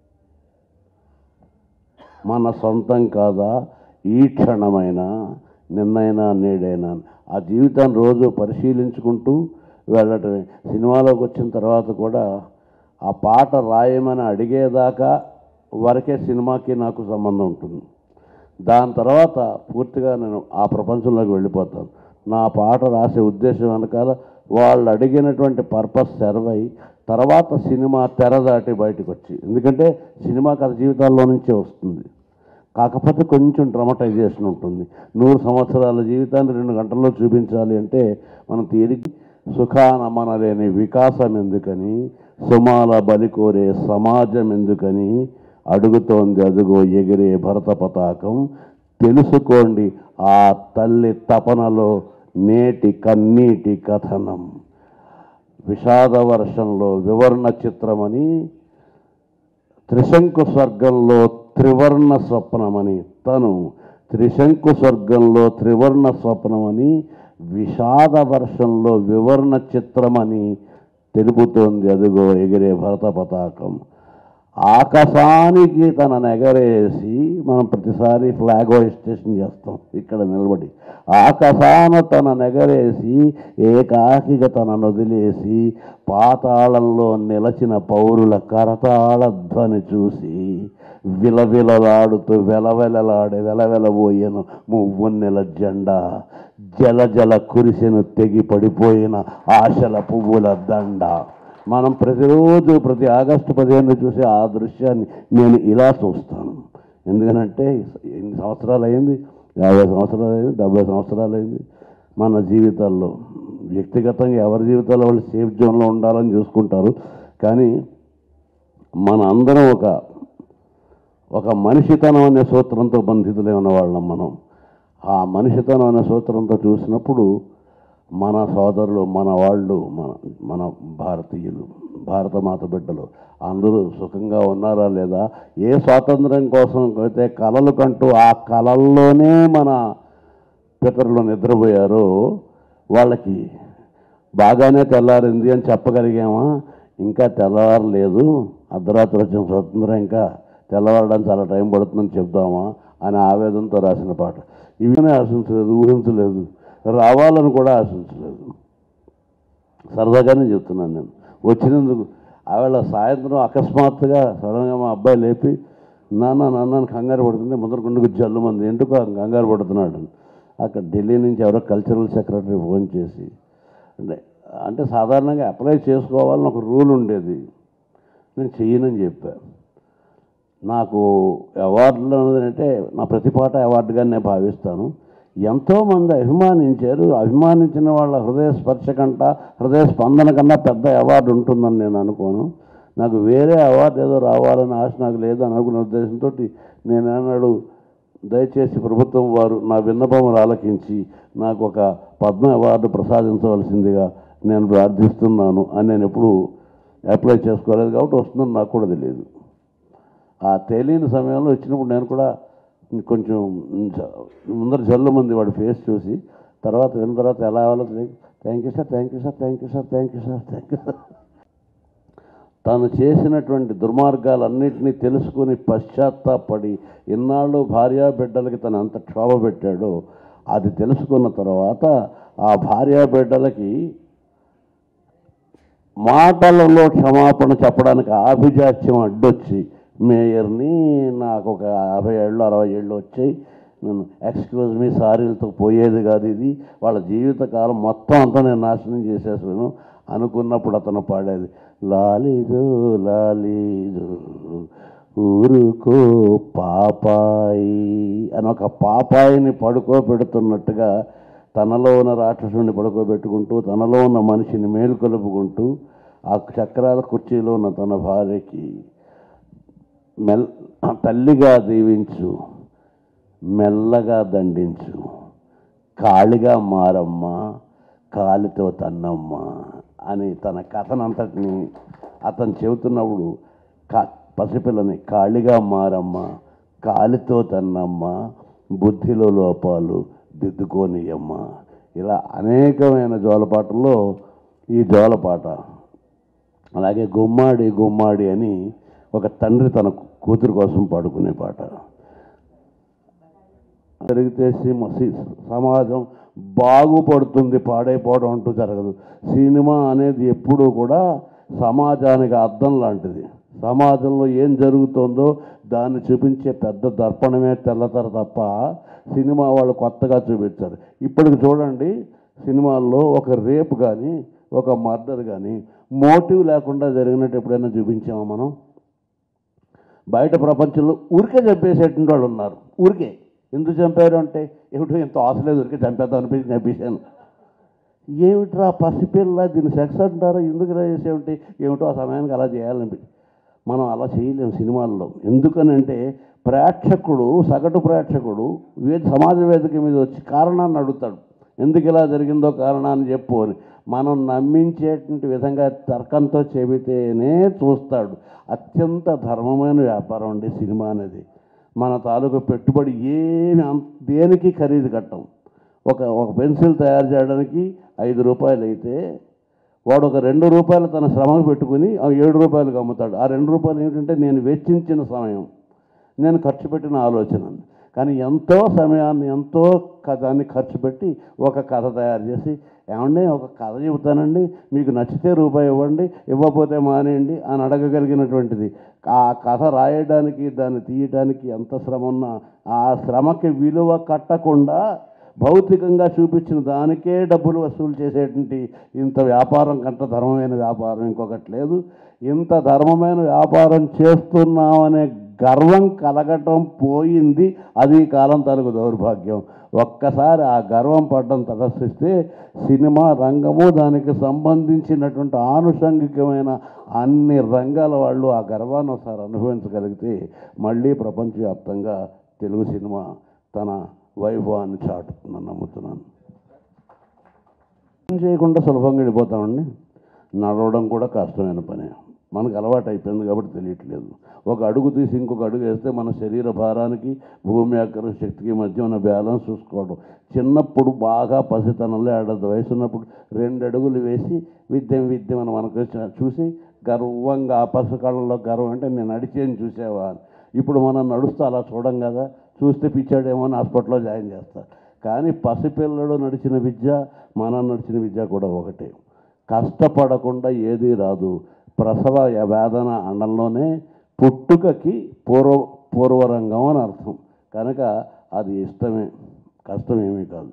మన సొంతం కాదా ఈ క్షణమైన నిన్నైనా నేడైనా ఆ జీవితాన్ని రోజు పరిశీలించుకుంటూ వెళ్ళటమే సినిమాలోకి వచ్చిన తర్వాత కూడా ఆ పాట రాయమని అడిగేదాకా వరకే సినిమాకి నాకు సంబంధం ఉంటుంది దాని తర్వాత పూర్తిగా నేను ఆ ప్రపంచంలోకి వెళ్ళిపోతాను నా పాట రాసే ఉద్దేశం వెనకాల వాళ్ళు అడిగినటువంటి పర్పస్ సర్వ్ అయ్యి తర్వాత సినిమా తెర దాటి బయటకు వచ్చి ఎందుకంటే సినిమా కథ జీవితాల్లో నుంచే వస్తుంది కాకపోతే కొంచెం డ్రమటైజేషన్ ఉంటుంది నూరు సంవత్సరాల జీవితాన్ని రెండు గంటల్లో చూపించాలి అంటే మనం తీరికి సుఖానమనలేని వికాసం ఎందుకని సుమాల బలి కోరే సమాజం ఎందుకని అడుగుతోంది అదుగో ఎగిరే భరత పతాకం తెలుసుకోండి ఆ తల్లి తపనలో నేటి కన్నీటి కథనం విషాద వర్షంలో వివరణ చిత్రమని త్రిశంకు స్వర్గంలో త్రివర్ణ స్వప్నమని తను త్రిశంకు స్వర్గంలో త్రివర్ణ స్వప్నమని విషాద వర్షంలో వివరణ చిత్రమని తెలుపుతోంది అదిగో ఎగిరే భరత పతాకం ఆకాశానికి తనను ఎగరేసి మనం ప్రతిసారి ఫ్లాగ్ హోస్టేషన్ చేస్తాం ఇక్కడ నిలబడి ఆకాశాన తన నెగరేసి ఏకాకిగా తనను వదిలేసి పాతాళంలో నిలచిన పౌరుల కరతాళ ధ్వని చూసి విలవిలలాడుతూ వెలవెలలాడే వెలవెలబోయెను మువ్వన్నెల జెండా జల జల కురిసెను తెగి పడిపోయిన ఆశల పువ్వుల దండ మనం ప్రతిరోజు ప్రతి ఆగస్టు పదిహేను చూసి ఆ దృశ్యాన్ని నేను ఇలా చూస్తాను ఎందుకనంటే ఎన్ని సంవత్సరాలు అయింది యాభై సంవత్సరాలు అయింది డెబ్బై సంవత్సరాలు అయింది మన జీవితాల్లో వ్యక్తిగతంగా ఎవరి జీవితాల్లో వాళ్ళు సేఫ్ జోన్లో ఉండాలని చూసుకుంటారు కానీ మన అందరం ఒక ఒక మనిషితనం అనే సూత్రంతో బంధితులై ఉన్న వాళ్ళం మనం ఆ మనిషితనం అనే సూత్రంతో చూసినప్పుడు మన సోదరులు మన వాళ్ళు మన మన భారతీయులు భారతమాత బిడ్డలు అందరూ సుఖంగా ఉన్నారా లేదా ఏ స్వాతంత్రం కోసం అయితే కలలు కంటూ ఆ కలల్లోనే మన పితరులు నిద్రపోయారో వాళ్ళకి బాగానే తెల్లారింది అని చెప్పగలిగామా ఇంకా తెల్లవారలేదు అర్ధరాత్రి వచ్చిన స్వతంత్రం ఇంకా తెల్లవారడానికి చాలా టైం పడుతుందని చెప్దామా అని ఆవేదనతో రాసిన పాట ఇవన్నీ ఆశించలేదు ఊహించలేదు రావాలని కూడా ఆశించలేదు సరదాగానే చెప్తున్నాను నేను వచ్చినందుకు ఆవేళ సాయంత్రం అకస్మాత్తుగా సడన్గా మా అబ్బాయి లేపి నాన్న నాన్న కంగారు పడుతుంది ముందరకుండకు జల్లు మంది ఎందుకు ఆ కంగారు పడుతున్నాడు అని. అక్కడ ఢిల్లీ నుంచి ఎవరో కల్చరల్ సెక్రటరీ ఫోన్ చేసి అంటే అంటే సాధారణంగా అప్లై చేసుకోవాలని ఒక రూల్ ఉండేది నేను చెయ్యనని చెప్పాను నాకు అవార్డులు అంటే నా ప్రతిపాట అవార్డుగా నేను భావిస్తాను ఎంతోమంది అభిమానించారు అభిమానించిన వాళ్ళ హృదయ స్పర్శ కంట హృదయ స్పందన కన్నా పెద్ద అవార్డు ఉంటుందని నేను అనుకోను నాకు వేరే అవార్డు ఏదో రావాలని ఆశ నాకు లేదు అని అనుకునే ఉద్దేశంతో నేను అన్నాడు దయచేసి ప్రభుత్వం వారు నా విన్నపములు ఆలకించి నాకు ఒక పద్మ అవార్డు ప్రసాదించవలసిందిగా నేను ప్రార్థిస్తున్నాను అని నేను ఎప్పుడు అప్లై చేసుకోలేదు కాబట్టి వస్తుందని నాకు కూడా తెలియదు ఆ తెలియని సమయంలో వచ్చినప్పుడు నేను కూడా కొంచెం ముందర జల్లు మంది వాడి ఫేస్ చూసి తర్వాత విన్న తర్వాత ఎలా అవ్వాలో thank you sir thank you sir thank you sir thank you sir thank you sir తాను చేసినటువంటి దుర్మార్గాలన్నింటినీ తెలుసుకుని పశ్చాత్తాపడి ఇన్నాళ్ళు భార్యా బిడ్డలకి తను అంత క్షోభ పెట్టాడో అది తెలుసుకున్న తర్వాత ఆ భార్యా బిడ్డలకి మాటలలో క్షమాపణ చెప్పడానికి ఆభిజాత్యం అడ్డొచ్చి మేయర్ని నాకు ఒక యాభై ఏళ్ళు అరవై ఏళ్ళు వచ్చాయి నేను ఎక్స్క్యూజ్ మీ సారీలతో పోయేది కాదు ఇది వాళ్ళ జీవితకాలం మొత్తం అంతా నేను నాశనం చేసేసాను అనుకున్నప్పుడు అతను పాడేది లాలీజో లాలీజో ఊరుకో పాపాయి అని ఒక పాపాయిని పడుకోబెడుతున్నట్టుగా తనలో ఉన్న రాక్షసుని పడుకోబెట్టుకుంటూ తనలో ఉన్న మనిషిని మేలుకొలుపుకుంటూ ఆ చక్రాల కుర్చీలో ఉన్న తన భార్యకి మెల్ తల్లిగా దీవించు మెల్లగా దండించు కాళిగా మారమ్మ కాలితో తన్నమ్మ అని తన కథనంతటిని అతను చెబుతున్నప్పుడు కా పసిపిల్లని కాళిగా మారమ్మ కాలితో తన్నమ్మ బుద్ధిలో లోపాలు దిద్దుకోనియమ్మ ఇలా అనేకమైన జోలపాటల్లో ఈ జోలపాట అలాగే గుమ్మాడి గుమ్మాడి అని ఒక తండ్రి తన కూతురు కోసం పాడుకునే పాట జరిగితే సీమ- సి- సమాజం బాగుపడుతుంది పాడైపోవడం అంటూ జరగదు సినిమా అనేది ఎప్పుడూ కూడా సమాజానికి అర్థం లాంటిది సమాజంలో ఏం జరుగుతుందో దాన్ని చూపించే పెద్ద దర్పణమే తెల్లతర తప్ప సినిమా వాళ్ళు కొత్తగా చూపించారు ఇప్పటికి చూడండి సినిమాల్లో ఒక రేప్ కానీ ఒక మర్డర్ కానీ మోటివ్ లేకుండా జరిగినట్టు ఎప్పుడైనా చూపించామా మనం బయట ప్రపంచంలో ఊరికే చంపేసేటువంటి వాళ్ళు ఉన్నారు ఊరికే ఎందుకు చంపారు అంటే ఏమిటో ఎంతో ఆశ లేదు ఊరికే చంపేద్దాం అనిపించి చంపేశాను ఏమిట్రా పసిపిల్ల దీన్ని సెక్స్ అంటారా ఎందుకు ఇలా చేసేమిటి ఏమిటో ఆ సమయానికి అలా చేయాలనిపించి మనం అలా చేయలేము సినిమాల్లో ఎందుకనంటే ప్రేక్షకుడు సగటు ప్రేక్షకుడు వే సమాజ వేదిక మీద వచ్చి కారణాన్ని అడుగుతాడు ఎందుకు ఇలా జరిగిందో కారణాన్ని చెప్పు అని మనం నమ్మించేటువంటి విధంగా తర్కంతో చెబితేనే చూస్తాడు అత్యంత ధర్మమైన వ్యాపారం అండి సినిమా అనేది మన తాలూకు పెట్టుబడి ఏమి అంత- దేనికి ఖరీదు కట్టం ఒక ఒక పెన్సిల్ తయారు చేయడానికి ఐదు రూపాయలు అయితే వాడు ఒక రెండు రూపాయలు తన శ్రమకు పెట్టుకుని ఆ ఏడు రూపాయలకు అమ్ముతాడు ఆ రెండు రూపాయలు ఏమిటంటే నేను వెచ్చించిన సమయం నేను ఖర్చు పెట్టిన ఆలోచన కానీ ఎంతో సమయాన్ని ఎంతో క- దాన్ని ఖర్చు పెట్టి ఒక కథ తయారు చేసి ఏమండి ఒక కథ చెబుతానండి మీకు నచ్చితే రూపాయి ఇవ్వండి ఇవ్వకపోతే మానేయండి అని అడగగలిగినటువంటిది ఆ కథ రాయడానికి దాన్ని తీయడానికి ఎంత శ్రమ ఉన్నా ఆ శ్రమకి విలువ కట్టకుండా భౌతికంగా చూపించిన దానికే డబ్బులు వసూలు చేసేటువంటి ఇంత వ్యాపారం కంట ధర్మమైన వ్యాపారం ఇంకొకటి లేదు ఇంత ధర్మమైన వ్యాపారం చేస్తున్నామనే గర్వం కలగటం పోయింది అది ఈ కాలం తరకు దౌర్భాగ్యం ఒక్కసారి ఆ గర్వం పడ్డం తటస్థిస్తే సినిమా రంగము దానికి సంబంధించినటువంటి ఆనుషంగికమైన అన్ని రంగాల వాళ్ళు ఆ గర్వాన్ని ఒకసారి అనుభవించగలిగితే మళ్ళీ ప్రపంచవ్యాప్తంగా తెలుగు సినిమా తన వైభవాన్ని చాటుతుందని నమ్ముతున్నాను ఏం చేయకుండా సులభంగా వెళ్ళిపోతామండి నడవడం కూడా కష్టమైన పనే మనకు అలవాటు అయిపోయింది కాబట్టి తెలియట్లేదు ఒక అడుగు తీసి ఇంకొక అడుగు వేస్తే మన శరీర భారానికి భూమి ఆకర్షణ శక్తికి మధ్య ఉన్న బ్యాలెన్స్ చూసుకోవడం చిన్నప్పుడు బాగా పసితనంలో ఏడాది వయసు ఉన్నప్పుడు రెండు అడుగులు వేసి విద్యం విద్యం అని మనకు వచ్చిన- చూసి గర్వంగా ఆ పసు కళ్ళలో గర్వం అంటే నేను నడిచేని చూసావా అని ఇప్పుడు మనం నడుస్తూ అలా చూడం కదా చూస్తే పిచ్చాడేమో అని హాస్పిటల్లో జాయిన్ చేస్తారు కానీ పసిపిల్లడు నడిచిన విద్య మనం నడిచిన విద్య కూడా ఒకటే కష్టపడకుండా ఏదీ రాదు ప్రసవ వేదన అండంలోనే పుట్టుకకి పూర్వ పూర్వరంగం అని అర్థం కనుక అది ఇష్టమే కష్టమేమీ కాదు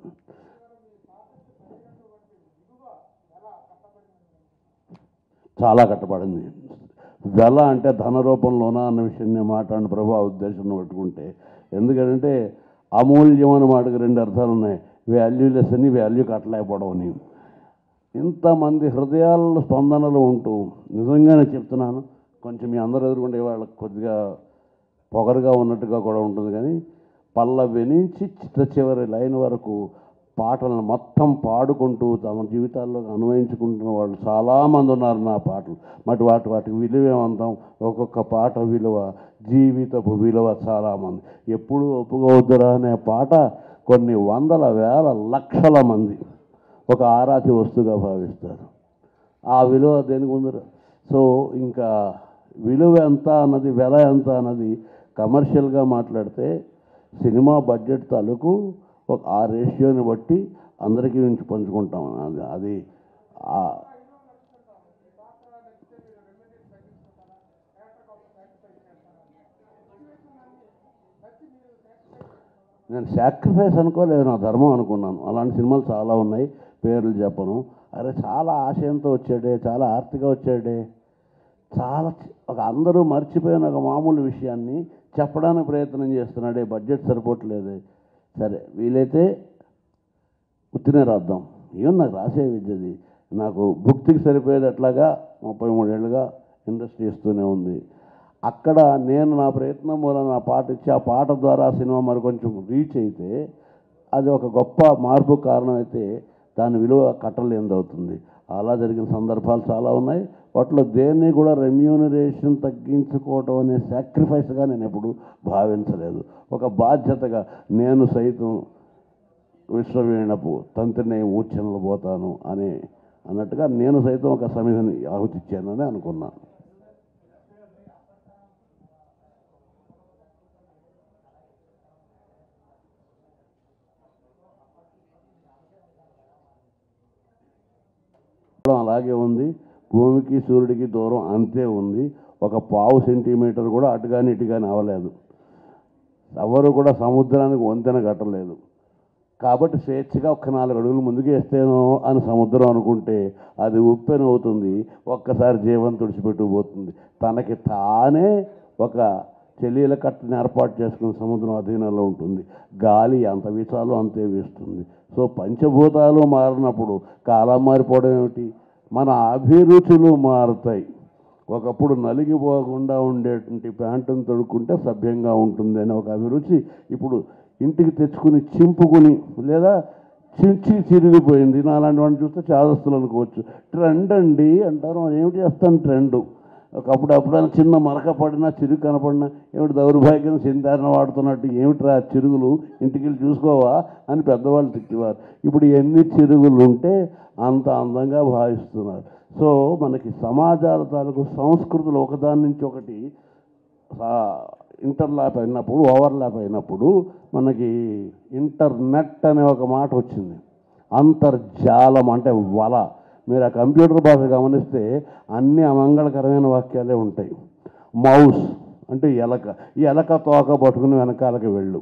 చాలా కట్టబడింది వెల అంటే ధన రూపంలోనా అన్న విషయం నేను మాట్లాడిన ప్రభా ఉద్దేశం పెట్టుకుంటే ఎందుకంటే అమూల్యం అనే మాటకి రెండు అర్థాలు ఉన్నాయి వాల్యూలెస్ అని వాల్యూ కట్టలేకపోవడం అని ఇంతమంది హృదయాల్లో స్పందనలు ఉంటూ నిజంగానే చెప్తున్నాను కొంచెం మీ అందరూ ఎదుర్కొంటే వాళ్ళకి కొద్దిగా పొగరుగా ఉన్నట్టుగా కూడా ఉంటుంది కానీ పల్లవి నుంచి చిట్ట చివరి లైన్ వరకు పాటలను మొత్తం పాడుకుంటూ తమ జీవితాల్లో అన్వయించుకుంటున్న వాళ్ళు చాలామంది ఉన్నారు నా పాటలు మరి వాటి వాటికి విలువ ఏమంటాం ఒక్కొక్క పాట విలువ జీవితపు విలువ చాలామంది ఎప్పుడు ఒప్పుకోవద్దురా అనే పాట కొన్ని వందల వేల లక్షల మంది ఒక ఆరాచి వస్తువుగా భావిస్తారు ఆ విలువ దేనికి ఉందరు సో ఇంకా విలువ ఎంత అన్నది వెల ఎంత అన్నది కమర్షియల్గా మాట్లాడితే సినిమా బడ్జెట్ తాలూకు ఒక ఆ రేషియోని బట్టి అందరికీ నుంచి పంచుకుంటాం అది అది ఆ- నేను సాక్రిఫైస్ అనుకోలేదు నా ధర్మం అనుకున్నాను అలాంటి సినిమాలు చాలా ఉన్నాయి పేర్లు చెప్పను అరే చాలా ఆశయంతో వచ్చాడే చాలా ఆర్తిగా వచ్చాడే చాలా చి- ఒక అందరూ మర్చిపోయిన ఒక మామూలు విషయాన్ని చెప్పడానికి ప్రయత్నం చేస్తున్నాడే బడ్జెట్ సరిపోవట్లేదే సరే వీలైతే ఉత్తినే రాద్దాం ఏం నాకు రాసే విద్యది నాకు భుక్తికి సరిపోయేది అట్లాగా ముప్పై మూడేళ్ళుగా ఇండస్ట్రీ ఇస్తూనే ఉంది అక్కడ నేను నా ప్రయత్నం మూలన నా పాట ఇచ్చి ఆ పాట ద్వారా ఆ సినిమా మరి కొంచెం రీచ్ అయితే అది ఒక గొప్ప మార్పు కారణం అయితే దాని విలువ కట్టలేనిది అవుతుంది అలా జరిగిన సందర్భాలు చాలా ఉన్నాయి వాటిలో దేన్ని కూడా రెమ్యూనరేషన్ తగ్గించుకోవటం అనే సాక్రిఫైస్గా నేను ఎప్పుడు భావించలేదు ఒక బాధ్యతగా నేను సైతం విశ్వవీణపు తంత్రిని మూర్ఛనలు పోతాను అని అన్నట్టుగా నేను సైతం ఒక సమిధిని ఆహుతిచ్చానని అనుకున్నాను దూరం అలాగే ఉంది భూమికి సూర్యుడికి దూరం అంతే ఉంది ఒక పావు సెంటీమీటర్ కూడా అటుగాని ఇటుగాని అవ్వలేదు ఎవరు కూడా సముద్రానికి వంతెన కట్టలేదు కాబట్టి స్వేచ్ఛగా ఒక్క నాలుగు అడుగులు ముందుకు వేస్తేనో అని సముద్రం అనుకుంటే అది ఉప్పెన అవుతుంది ఒక్కసారి జీవం తుడిచిపెట్టుకుపోతుంది తనకి తానే ఒక చెలీల కట్టని ఏర్పాటు చేసుకుని సముద్రం అధీనంలో ఉంటుంది గాలి ఎంత వీసాలో అంతే వీస్తుంది సో పంచభూతాలు మారినప్పుడు కాలం మారిపోవడం ఏమిటి మన అభిరుచులు మారుతాయి ఒకప్పుడు నలిగిపోకుండా ఉండేటువంటి ప్యాంటును తొడుక్కుంటే సభ్యంగా ఉంటుంది అనే ఒక అభిరుచి ఇప్పుడు ఇంటికి తెచ్చుకుని చింపుకుని లేదా చించి చిరిగిపోయింది నాలాంటి వాడిని చూస్తే చాదస్తులు అనుకోవచ్చు ట్రెండ్ అండి అంటారు మరి ఏమిటి చేస్తాను ట్రెండ్ ఒకప్పుడు అప్పుడైనా చిన్న మరక పడినా చిరుగు కనపడినా ఏమిటి దౌర్భాగ్యం చింతారణ వాడుతున్నట్టు ఏమిట్రా ఆ చిరుగులు ఇంటికి వెళ్ళి చూసుకోవా అని పెద్దవాళ్ళు తిట్టేవారు ఇప్పుడు ఎన్ని చిరుగులు ఉంటే అంత అందంగా భావిస్తున్నారు సో మనకి సమాజాల తాలూకు సంస్కృతులు ఒకదాని నుంచి ఒకటి ఇంటర్లాప్ అయినప్పుడు ఓవర్లాప్ అయినప్పుడు మనకి ఇంటర్నెట్ అనే ఒక మాట వచ్చింది అంతర్జాలం అంటే వల మీరు ఆ కంప్యూటర్ భాష గమనిస్తే అన్ని అమంగళకరమైన వాక్యాలే ఉంటాయి మౌస్ అంటే ఎలక ఈ ఎలక తోక పట్టుకుని వెనకాలకి వెళ్ళు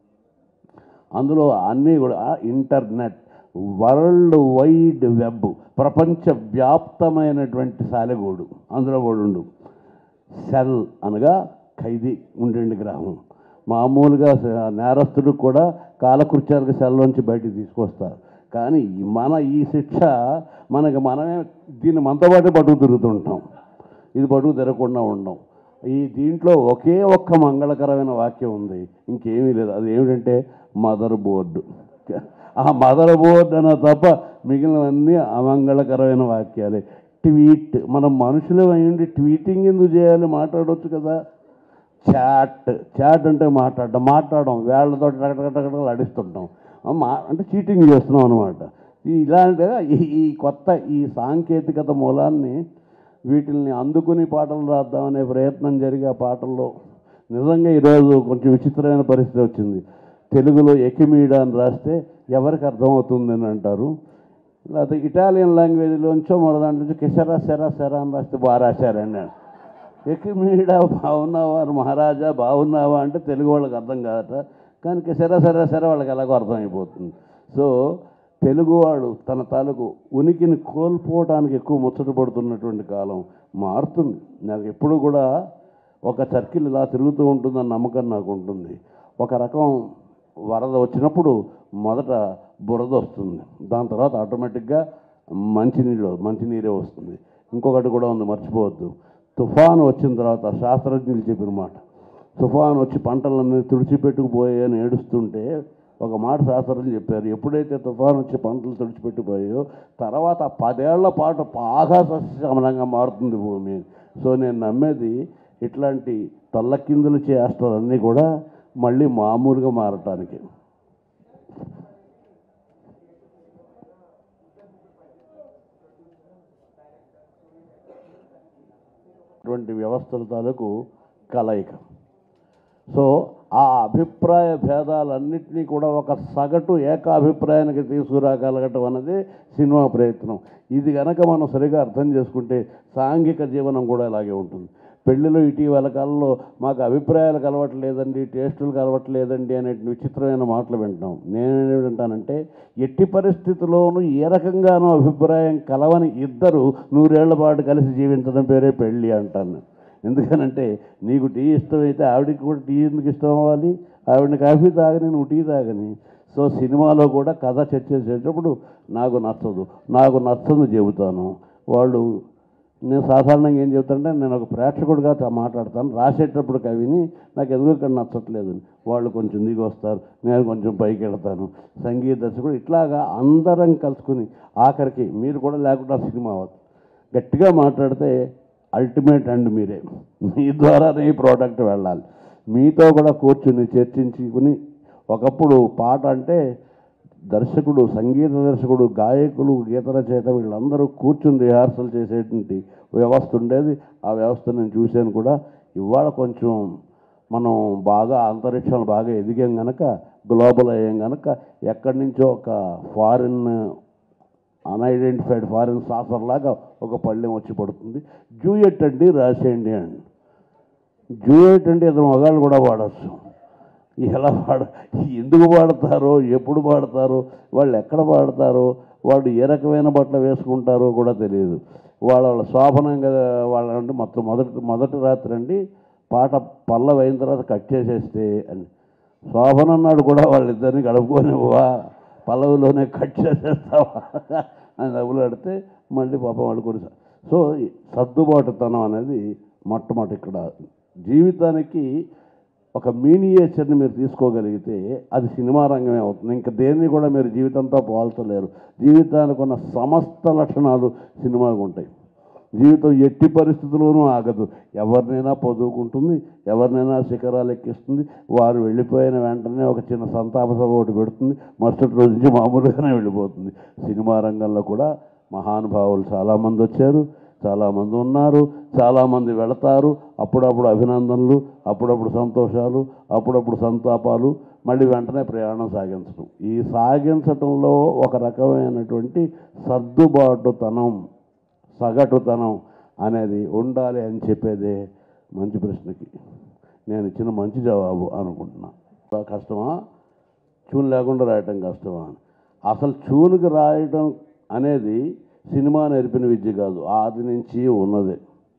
అందులో అన్నీ కూడా ఇంటర్నెట్ వరల్డ్ వైడ్ వెబ్ ప్రపంచ వ్యాప్తమైనటువంటి సాలెగోడు అందులో కూడా ఉండు సెల్ అనగా ఖైదీ ఉండండి గ్రామం మామూలుగా స- నేరస్తుడికి కూడా కాలకృత్యాలకు సెల్లోంచి బయటికి తీసుకొస్తారు కానీ ఈ- మన ఈ శిక్ష మనకి మనమే దీన్ని మనతో పాటే పట్టుకు తిరుగుతుంటాం ఇది పట్టుకు తిరగకుండా ఉండం ఈ దీంట్లో ఒకే ఒక్క మంగళకరమైన వాక్యం ఉంది ఇంకేమీ లేదు అది ఏమిటంటే మదర్ బోర్డు ఆ మదర్ బోర్డు అన్న తప్ప మిగిలినవన్నీ అమంగళకరమైన వాక్యాలే ట్వీట్ మనం మనుషులు అయ్యండి ట్వీటింగ్ ఎందుకు చేయాలి మాట్లాడవచ్చు కదా చాట్ చాట్ అంటే మాట్లాడడం మాట్లాడడం వేళ్లతో టకటకటకటకలు అడిస్తుంటాం ఆ మా అంటే చీటింగ్ చేస్తున్నాం అనమాట ఈ ఇలాంటి ఈ ఈ కొత్త ఈ సాంకేతికత మూలాన్ని వీటిల్ని అందుకుని పాటలు రాద్దామనే ప్రయత్నం జరిగే ఆ పాటల్లో నిజంగా ఈరోజు కొంచెం విచిత్రమైన పరిస్థితి వచ్చింది తెలుగులో ఎకిమీడా అని రాస్తే ఎవరికి అర్థమవుతుందని అంటారు లేకపోతే ఇటాలియన్ లాంగ్వేజ్లోంచో మరో దాంట్లో నుంచి కెసరా సెరా సెరా అని రాస్తే బాగా రాశారండి ఎకిమీడ బాగున్నావా అని మహారాజా బాగున్నావా అంటే తెలుగు వాళ్ళకి అర్థం కాదట కానీ సరే సరే సరే వాళ్ళకి ఎలాగో అర్థమైపోతుంది సో తెలుగువాడు తన తాలూకు ఉనికిని కోల్పోవడానికి ఎక్కువ ముచ్చట పడుతున్నటువంటి కాలం మారుతుంది నాకు ఎప్పుడు కూడా ఒక సర్కిల్ ఇలా తిరుగుతూ ఉంటుందన్న నమ్మకం నాకు ఉంటుంది ఒక రకం వరద వచ్చినప్పుడు మొదట బురద వస్తుంది దాని తర్వాత ఆటోమేటిక్గా మంచినీళ్ళు మంచినీరే వస్తుంది ఇంకొకటి కూడా ఉంది మర్చిపోవద్దు తుఫాను వచ్చిన తర్వాత శాస్త్రజ్ఞులు చెప్పిన మాట తుఫాను వచ్చి పంటలన్నీ తుడిచిపెట్టుకుపోయాయని ఏడుస్తుంటే ఒక మాట శాస్త్రజ్ఞులు చెప్పారు ఎప్పుడైతే తుఫాను వచ్చి పంటలు తుడిచిపెట్టుకుపోయాయో తర్వాత ఆ పదేళ్ల పాటు బాగా సస్యశ్యామలంగా మారుతుంది భూమి సో నేను నమ్మేది ఇట్లాంటి తల్లకిందులు చేష్టలన్నీ కూడా మళ్ళీ మామూలుగా మారటానికి అటువంటి వ్యవస్థల తాలూకు కలయిక సో ఆ అభిప్రాయ భేదాలన్నింటినీ కూడా ఒక సగటు ఏకాభిప్రాయానికి తీసుకురాగలగటం అన్నది సినిమా ప్రయత్నం ఇది గనక మనం సరిగా అర్థం చేసుకుంటే సాంఘిక జీవనం కూడా ఇలాగే ఉంటుంది పెళ్ళిలో ఇటీవల కాలంలో మాకు అభిప్రాయాలు కలవట్లేదండి టేస్టులు కలవట్లేదండి అనే విచిత్రమైన మాటలు వింటాం నేనేమిటంటానంటే ఎట్టి పరిస్థితుల్లోనూ ఏ రకంగానూ అభిప్రాయం కలవని ఇద్దరు నూరేళ్ల పాటు కలిసి జీవించడం పేరే పెళ్ళి అంటాను ఎందుకనంటే నీకు టీ ఇష్టమైతే ఆవిడకి కూడా టీ ఎందుకు ఇష్టం అవ్వాలి ఆవిడని కాఫీ తాగని నువ్వు టీ తాగని సో సినిమాలో కూడా కథ చర్చ చేసేటప్పుడు నాకు నచ్చదు నాకు నచ్చదు చెబుతాను వాళ్ళు నేను సాధారణంగా ఏం చెబుతానంటే నేను ఒక ప్రేక్షకుడిగా తా- మాట్లాడతాను రాసేటప్పుడు కవిని నాకు ఎందుకు ఇక్కడ నచ్చట్లేదు అని. వాళ్ళు కొంచెం దిగి వస్తారు నేను కొంచెం పైకి వెళ్తాను సంగీత దర్శకుడు ఇట్లాగా అందరం కలుసుకుని ఆఖరికి మీరు కూడా లేకుండా సినిమా అవ్వదు గట్టిగా మాట్లాడితే అల్టిమేట్ అండ్ మీరే మీ ద్వారానే ఈ ప్రోడక్ట్ వెళ్ళాలి మీతో కూడా కూర్చుని చర్చించుకుని ఒకప్పుడు పాట అంటే దర్శకుడు సంగీత దర్శకుడు గాయకులు గీత రచయిత వీళ్ళందరూ కూర్చుని రిహార్సల్ చేసేటువంటి వ్యవస్థ ఉండేది ఆ వ్యవస్థ నేను చూశాను కూడా ఇవాళ కొంచెం మనం బాగా అంతరిక్షంలో బాగా ఎదిగాం గనక గ్లోబల్ అయ్యాం గనక ఎక్కడి నుంచో ఒక ఫారిన్ అన్ఐడెంటిఫైడ్ ఫారిన్ సాఫర్ లాగా ఒక పళ్ళెం వచ్చి పడుతుంది జూయట్ అండి రాసేయండి అండి జూయట్ అంటే ఇద్దరు మగాళ్ళు కూడా వాడచ్చు ఎలా పాడ ఎందుకు పాడతారో ఎప్పుడు పాడతారో వాళ్ళు ఎక్కడ పాడతారో వాళ్ళు ఏ రకమైన బట్టలు వేసుకుంటారో కూడా తెలియదు వాళ్ళ వాళ్ళ శోభనంగా వాళ్ళ అంటే మొత్తం మొదటి మొదటి రాత్రి అండి పాట పల్లవి అయిన తర్వాత కట్ చేసేస్తే అని శోభన్ అన్నాడు కూడా వాళ్ళిద్దరిని గడుపుకోనివ్వా పల్లవిలోనే కట్ చేసేస్తావా అని డబ్బులు అడితే మళ్ళీ పాపం వాడు కొన్ని సో ఈ సర్దుబాటుతనం అనేది మొట్టమొదటి ఇక్కడ జీవితానికి ఒక మీనియేచర్ని మీరు తీసుకోగలిగితే అది సినిమా రంగమే అవుతుంది ఇంకా దేన్ని కూడా మీరు జీవితంతో పోల్చలేరు జీవితానికి ఉన్న సమస్త లక్షణాలు సినిమాకు ఉంటాయి జీవితం ఎట్టి పరిస్థితుల్లోనూ ఆగదు ఎవరినైనా పొదువుకుంటుంది ఎవరినైనా శిఖరాలు ఎక్కిస్తుంది వారు వెళ్ళిపోయిన వెంటనే ఒక చిన్న సంతాప సభ ఒకటి పెడుతుంది మరుసటి రోజు నుంచి మామూలుగానే వెళ్ళిపోతుంది సినిమా రంగంలో కూడా మహానుభావులు చాలామంది వచ్చారు చాలామంది ఉన్నారు చాలామంది వెళతారు అప్పుడప్పుడు అభినందనలు అప్పుడప్పుడు సంతోషాలు అప్పుడప్పుడు సంతాపాలు మళ్ళీ వెంటనే ప్రయాణం సాగించడం ఈ సాగించటంలో ఒక రకమైనటువంటి సర్దుబాటుతనం సగటుతనం అనేది ఉండాలి అని చెప్పేదే మంచి ప్రశ్నకి నేను ఇచ్చిన మంచి జవాబు అనుకుంటున్నా కష్టమా చూన్ లేకుండా రాయటం కష్టమా అని అసలు చూనుకి రాయటం అనేది సినిమా నేర్పిన విద్య కాదు ఆది నుంచి ఉన్నదే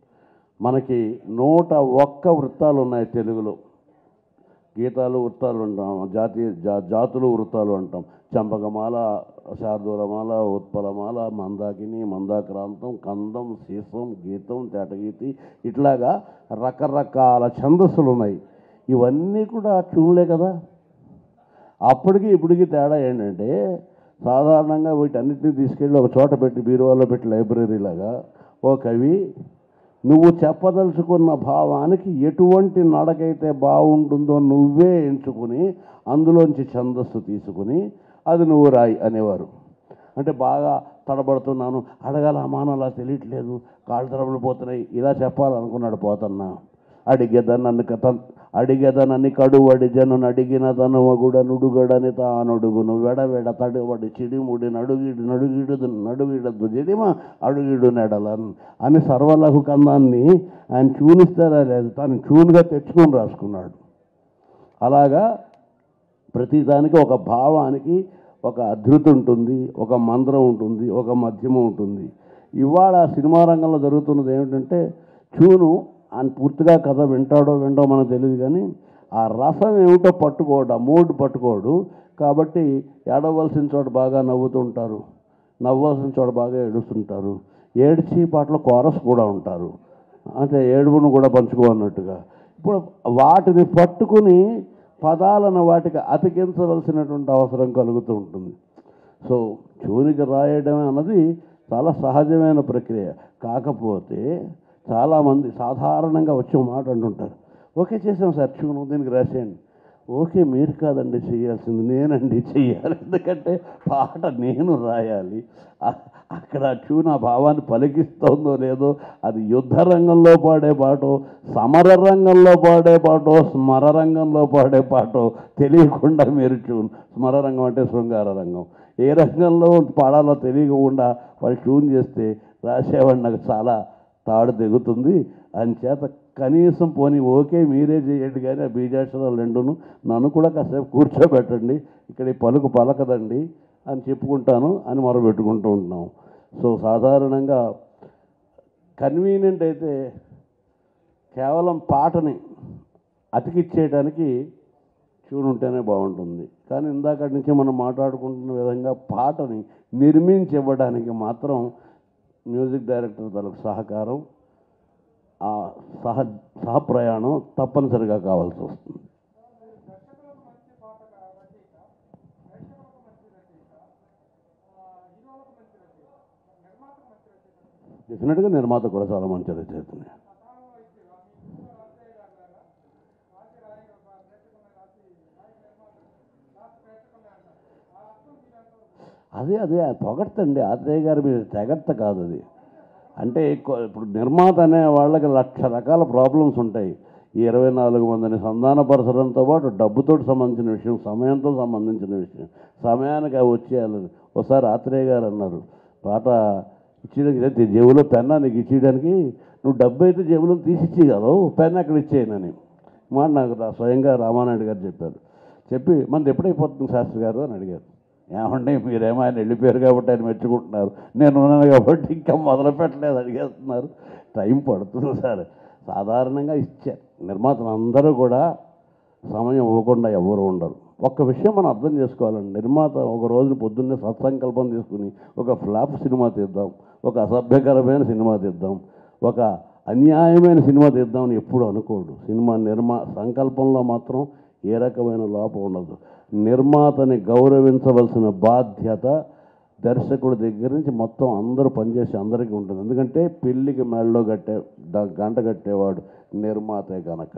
మనకి నూట ఒక్క వృత్తాలు ఉన్నాయి తెలుగులో గీతాలు వృత్తాలు అంటాం జాతీయ జా జాతులు వృత్తాలు అంటాం చంపకమాల శార్దూలమాల ఉత్పలమాల మందాకిని మందాక్రాంతం కందం సీసం గీతం తేటగీతి ఇట్లాగా రకరకాల ఛందస్సులు ఉన్నాయి ఇవన్నీ కూడా ట్యూన్లే కదా అప్పటికి ఇప్పటికి తేడా ఏంటంటే సాధారణంగా వీటన్నిటిని తీసుకెళ్ళి ఒక చోట పెట్టి బీరువాలో పెట్టి లైబ్రరీ లాగా ఓ కవి నువ్వు చెప్పదలుచుకున్న భావానికి ఎటువంటి నడకైతే బాగుంటుందో నువ్వే ఎంచుకుని అందులోంచి ఛందస్సు తీసుకుని అది నువ్వు రాయి అనేవారు అంటే బాగా తడబడుతున్నాను అడగాల అమానాలా తెలియట్లేదు కాళ్ళు తడబలు పోతున్నాయి ఇలా చెప్పాలనుకున్నాడు పోతన్నా అడిగేదనన్ను కథ అడిగేదనని కడువడి జనుని అడిగిన తను మగుడ నుడుగడని తానొడుగును వెడవెడ తడివడి చిడిముడి నడుగిడు నడుగిడు నడుగిడద్దు జడిమ అడుగిడు నెడలన్ అని సర్వలఘు కందాన్ని ఆయన చూనిస్తారా లేదు తాను చూనుగా తెచ్చుకొని రాసుకున్నాడు అలాగా ప్రతిదానికి ఒక భావానికి ఒక అధృతి ఉంటుంది ఒక మంత్రం ఉంటుంది ఒక మధ్యమం ఉంటుంది ఇవాళ సినిమా రంగంలో జరుగుతున్నది ఏమిటంటే చూను ఆయన పూర్తిగా కథ వింటాడో విండో మనకు తెలియదు కానీ ఆ రసం ఏమిటో పట్టుకోడు ఆ మూడ్ పట్టుకోడు కాబట్టి ఏడవలసిన చోట బాగా నవ్వుతుంటారు నవ్వాల్సిన చోట బాగా ఏడుస్తుంటారు ఏడ్చి పాటలో కోరస్ కూడా ఉంటారు అంటే ఏడుపును కూడా పంచుకోన్నట్టుగా ఇప్పుడు వాటిని పట్టుకుని పదాలను వాటికి అతికించవలసినటువంటి అవసరం కలుగుతూ ఉంటుంది సో చూనికి రాయడం అన్నది చాలా సహజమైన ప్రక్రియ కాకపోతే చాలామంది సాధారణంగా వచ్చి ఒక మాట అంటుంటారు ఓకే చేసాం సార్ చూను దీనికి రాసేయండి ఓకే మీరు కాదండి చేయాల్సింది నేనండి చెయ్యాలి ఎందుకంటే పాట నేను రాయాలి అ- అక్కడ ట్యూన్ ఆ భావాన్ని పలికిస్తుందో లేదో అది యుద్ధ రంగంలో పాడే పాటో సమర రంగంలో పాడే పాటో స్మర రంగంలో పాడే పాటో తెలియకుండా మీరు ట్యూన్ స్మర రంగం అంటే శృంగార రంగం ఏ రంగంలో పాడాలో తెలియకుండా వాళ్ళు ట్యూన్ చేస్తే రాసేవాడు నాకు చాలా తాడు దిగుతుంది చేత కనీసం పోనీ ఓకే మీరే చేయండి కానీ ఆ బీజాక్షరాలు రెండును నన్ను కూడా కాసేపు కూర్చోబెట్టండి ఇక్కడ ఈ పలుకు పలకదండి అని చెప్పుకుంటాను అని మొరబెట్టుకుంటూ ఉంటున్నాం సో సాధారణంగా కన్వీనియంట్ అయితే కేవలం పాటని అతికిచ్చేయడానికి ట్యూన్ ఉంటేనే బాగుంటుంది కానీ ఇందాక నుంచి మనం మాట్లాడుకుంటున్న విధంగా పాటని నిర్మించి ఇవ్వడానికి మాత్రం మ్యూజిక్ డైరెక్టర్ తలకు సహకారం ఆ సహ సహప్రయాణం తప్పనిసరిగా కావాల్సి వస్తుంది డెఫినెట్గా నిర్మాత కూడా చాలా మంచి రచయితనే అదే అదే అది పొగడ్తండి ఆత్రేయ గారి మీద తెగడ్త కాదు అది అంటే ఎక్కువ- ఇప్పుడు నిర్మాత అనే వాళ్ళకి లక్ష రకాల ప్రాబ్లమ్స్ ఉంటాయి ఈ ఇరవై నాలుగు మందిని సంధానపరచడంతో పాటు డబ్బుతో సంబంధించిన విషయం సమయంతో సంబంధించిన విషయం సమయానికి అవి వచ్చేయాలని ఒకసారి ఆత్రేయ గారు అన్నారు పాట ఇచ్చేయడానికి ఇదే జేబులో పెన్నా నీకు ఇచ్చేయడానికి నువ్వు డబ్బు అయితే జేబులో తీసి ఇచ్చేయగలవు పెన్ అక్కడ ఇచ్చేయనని మాట నాకు రా- స్వయంగా రామానాయుడు గారు చెప్పారు చెప్పి మనది ఎప్పుడైపోతుంది శాస్త్రి గారు అని అడిగారు ఏమండి మీరేమో ఆయన వెళ్ళిపోయారు కాబట్టి ఆయన మెచ్చుకుంటున్నారు నేను ఉన్నాను కాబట్టి ఇంకా మొదలు పెట్టలేదు అడిగేస్తున్నారు టైం పడుతుంది సార్ సాధారణంగా ఇచ్చారు నిర్మాతలు అందరూ కూడా సమయం ఇవ్వకుండా ఎవరు ఉండరు ఒక్క విషయం మనం అర్థం చేసుకోవాలండి నిర్మాత ఒక రోజు పొద్దున్నే సత్సంకల్పం తీసుకుని ఒక ఫ్లాప్ సినిమా తీద్దాం ఒక అసభ్యకరమైన సినిమా తీద్దాం ఒక అన్యాయమైన సినిమా తీద్దామని ఎప్పుడు అనుకోడు సినిమా నిర్మా సంకల్పంలో మాత్రం ఏ రకమైన లోపం ఉండదు నిర్మాతని గౌరవించవలసిన బాధ్యత దర్శకుడి దగ్గర నుంచి మొత్తం అందరూ పనిచేసి అందరికీ ఉంటుంది ఎందుకంటే పెళ్ళికి మెడలో కట్టే ద- గంట కట్టేవాడు నిర్మాతే కనుక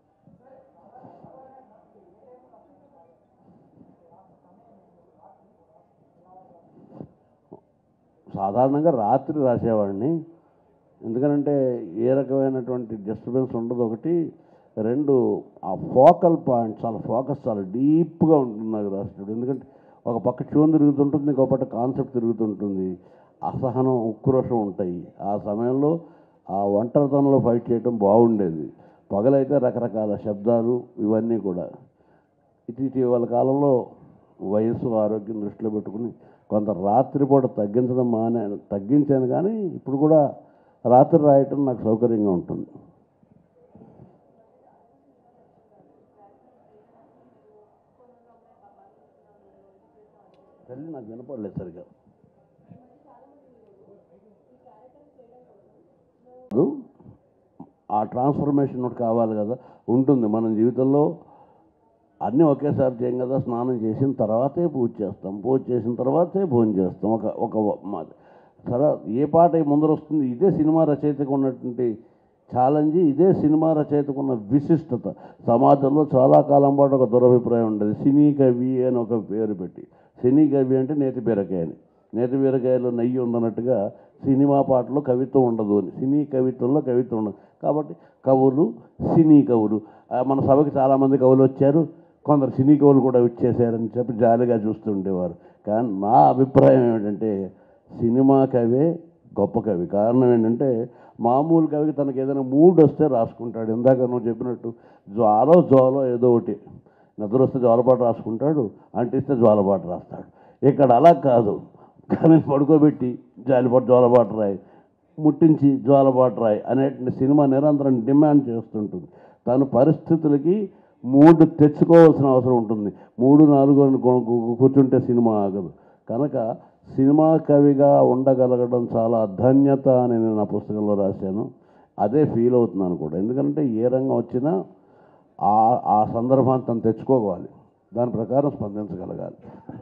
సాధారణంగా రాత్రి రాసేవాడిని ఎందుకనంటే ఏ రకమైనటువంటి డిస్టర్బెన్స్ ఉండదు ఒకటి రెండు ఆ ఫోకల్ పాయింట్ చాలా ఫోకస్ చాలా డీప్గా ఉంటుంది నాకు రాసేటప్పుడు ఎందుకంటే ఒక పక్క ట్యూన్ తిరుగుతుంటుంది ఇంకో పక్క కాన్సెప్ట్ తిరుగుతుంటుంది అసహనం ఉక్రోషం ఉంటాయి ఆ సమయంలో ఆ ఒంటరితనంలో ఫైట్ చేయడం బాగుండేది పగలైతే రకరకాల శబ్దాలు ఇవన్నీ కూడా ఇటు ఇటీవల కాలంలో వయసు ఆరోగ్యం దృష్టిలో పెట్టుకుని కొంత రాత్రిపూట తగ్గించడం మానే తగ్గించాను కానీ ఇప్పుడు కూడా రాత్రి రాయటం నాకు సౌకర్యంగా ఉంటుంది తల్లి నాకు వినపడలేదు సరిగా కాదు, ఆ ట్రాన్స్ఫర్మేషన్ ఒకటి కావాలి కదా ఉంటుంది మన జీవితంలో అన్నీ ఒకేసారి చేయం కదా స్నానం చేసిన తర్వాతే పూజ చేస్తాం పూజ చేసిన తర్వాతే భోజనం చేస్తాం ఒక ఒక మా- తర్వాత ఏ పాట ముందర వస్తుంది ఇదే సినిమా రచయితకు ఉన్నటువంటి ఛాలెంజ్ ఇదే సినిమా రచయితకు ఉన్న విశిష్టత సమాజంలో చాలా కాలం పాటు ఒక దురభిప్రాయం ఉండేది సినీ కవి అని ఒక పేరు పెట్టి సినీ కవి అంటే నేతి బీరకాయ అని నేతి బీరకాయలో నెయ్యి ఉండనట్టుగా సినిమా పాటలో కవిత్వం ఉండదు అని సినీ కవిత్వంలో కవిత్వం ఉండదు కాబట్టి కవులు సినీ కవులు ఆ, మన సభకి చాలామంది కవులు వచ్చారు కొందరు సినీ కవులు కూడా వచ్చేసారని చెప్పి జాలిగా చూస్తుండేవారు కానీ నా అభిప్రాయం ఏమిటంటే సినిమా కవే గొప్ప కవి కారణం ఏంటంటే మామూలు కవికి తనకి ఏదైనా మూడ్ వస్తే రాసుకుంటాడు ఇందాక నువ్వు చెప్పినట్టు జ్వాలో జ్వాలో ఏదో ఒకటి నిద్ర వస్తే జ్వాలపాటు రాసుకుంటాడు అంటిస్తే జ్వాలపాటు రాస్తాడు ఇక్కడ అలా కాదు కానీ పడుకోబెట్టి జాలిపాటు జ్వాలపాటు రాయి ముట్టించి జ్వాలపాటు రాయి అనేటువంటి సినిమా నిరంతరం డిమాండ్ చేస్తుంటుంది తను పరిస్థితులకి మూడు తెచ్చుకోవాల్సిన అవసరం ఉంటుంది మూడు నాలుగు అని కూ- కూ- కూర్చుంటే సినిమా ఆగదు కనుక సినిమా కవిగా ఉండగలగడం చాలా ధన్యత అని నేను నా పుస్తకంలో రాశాను అదే ఫీల్ అవుతున్నాను కూడా ఎందుకంటే ఏ రంగం వచ్చినా ఆ ఆ సందర్భాన్ని తను తెచ్చుకోవాలి దాని ప్రకారం స్పందించగలగాలి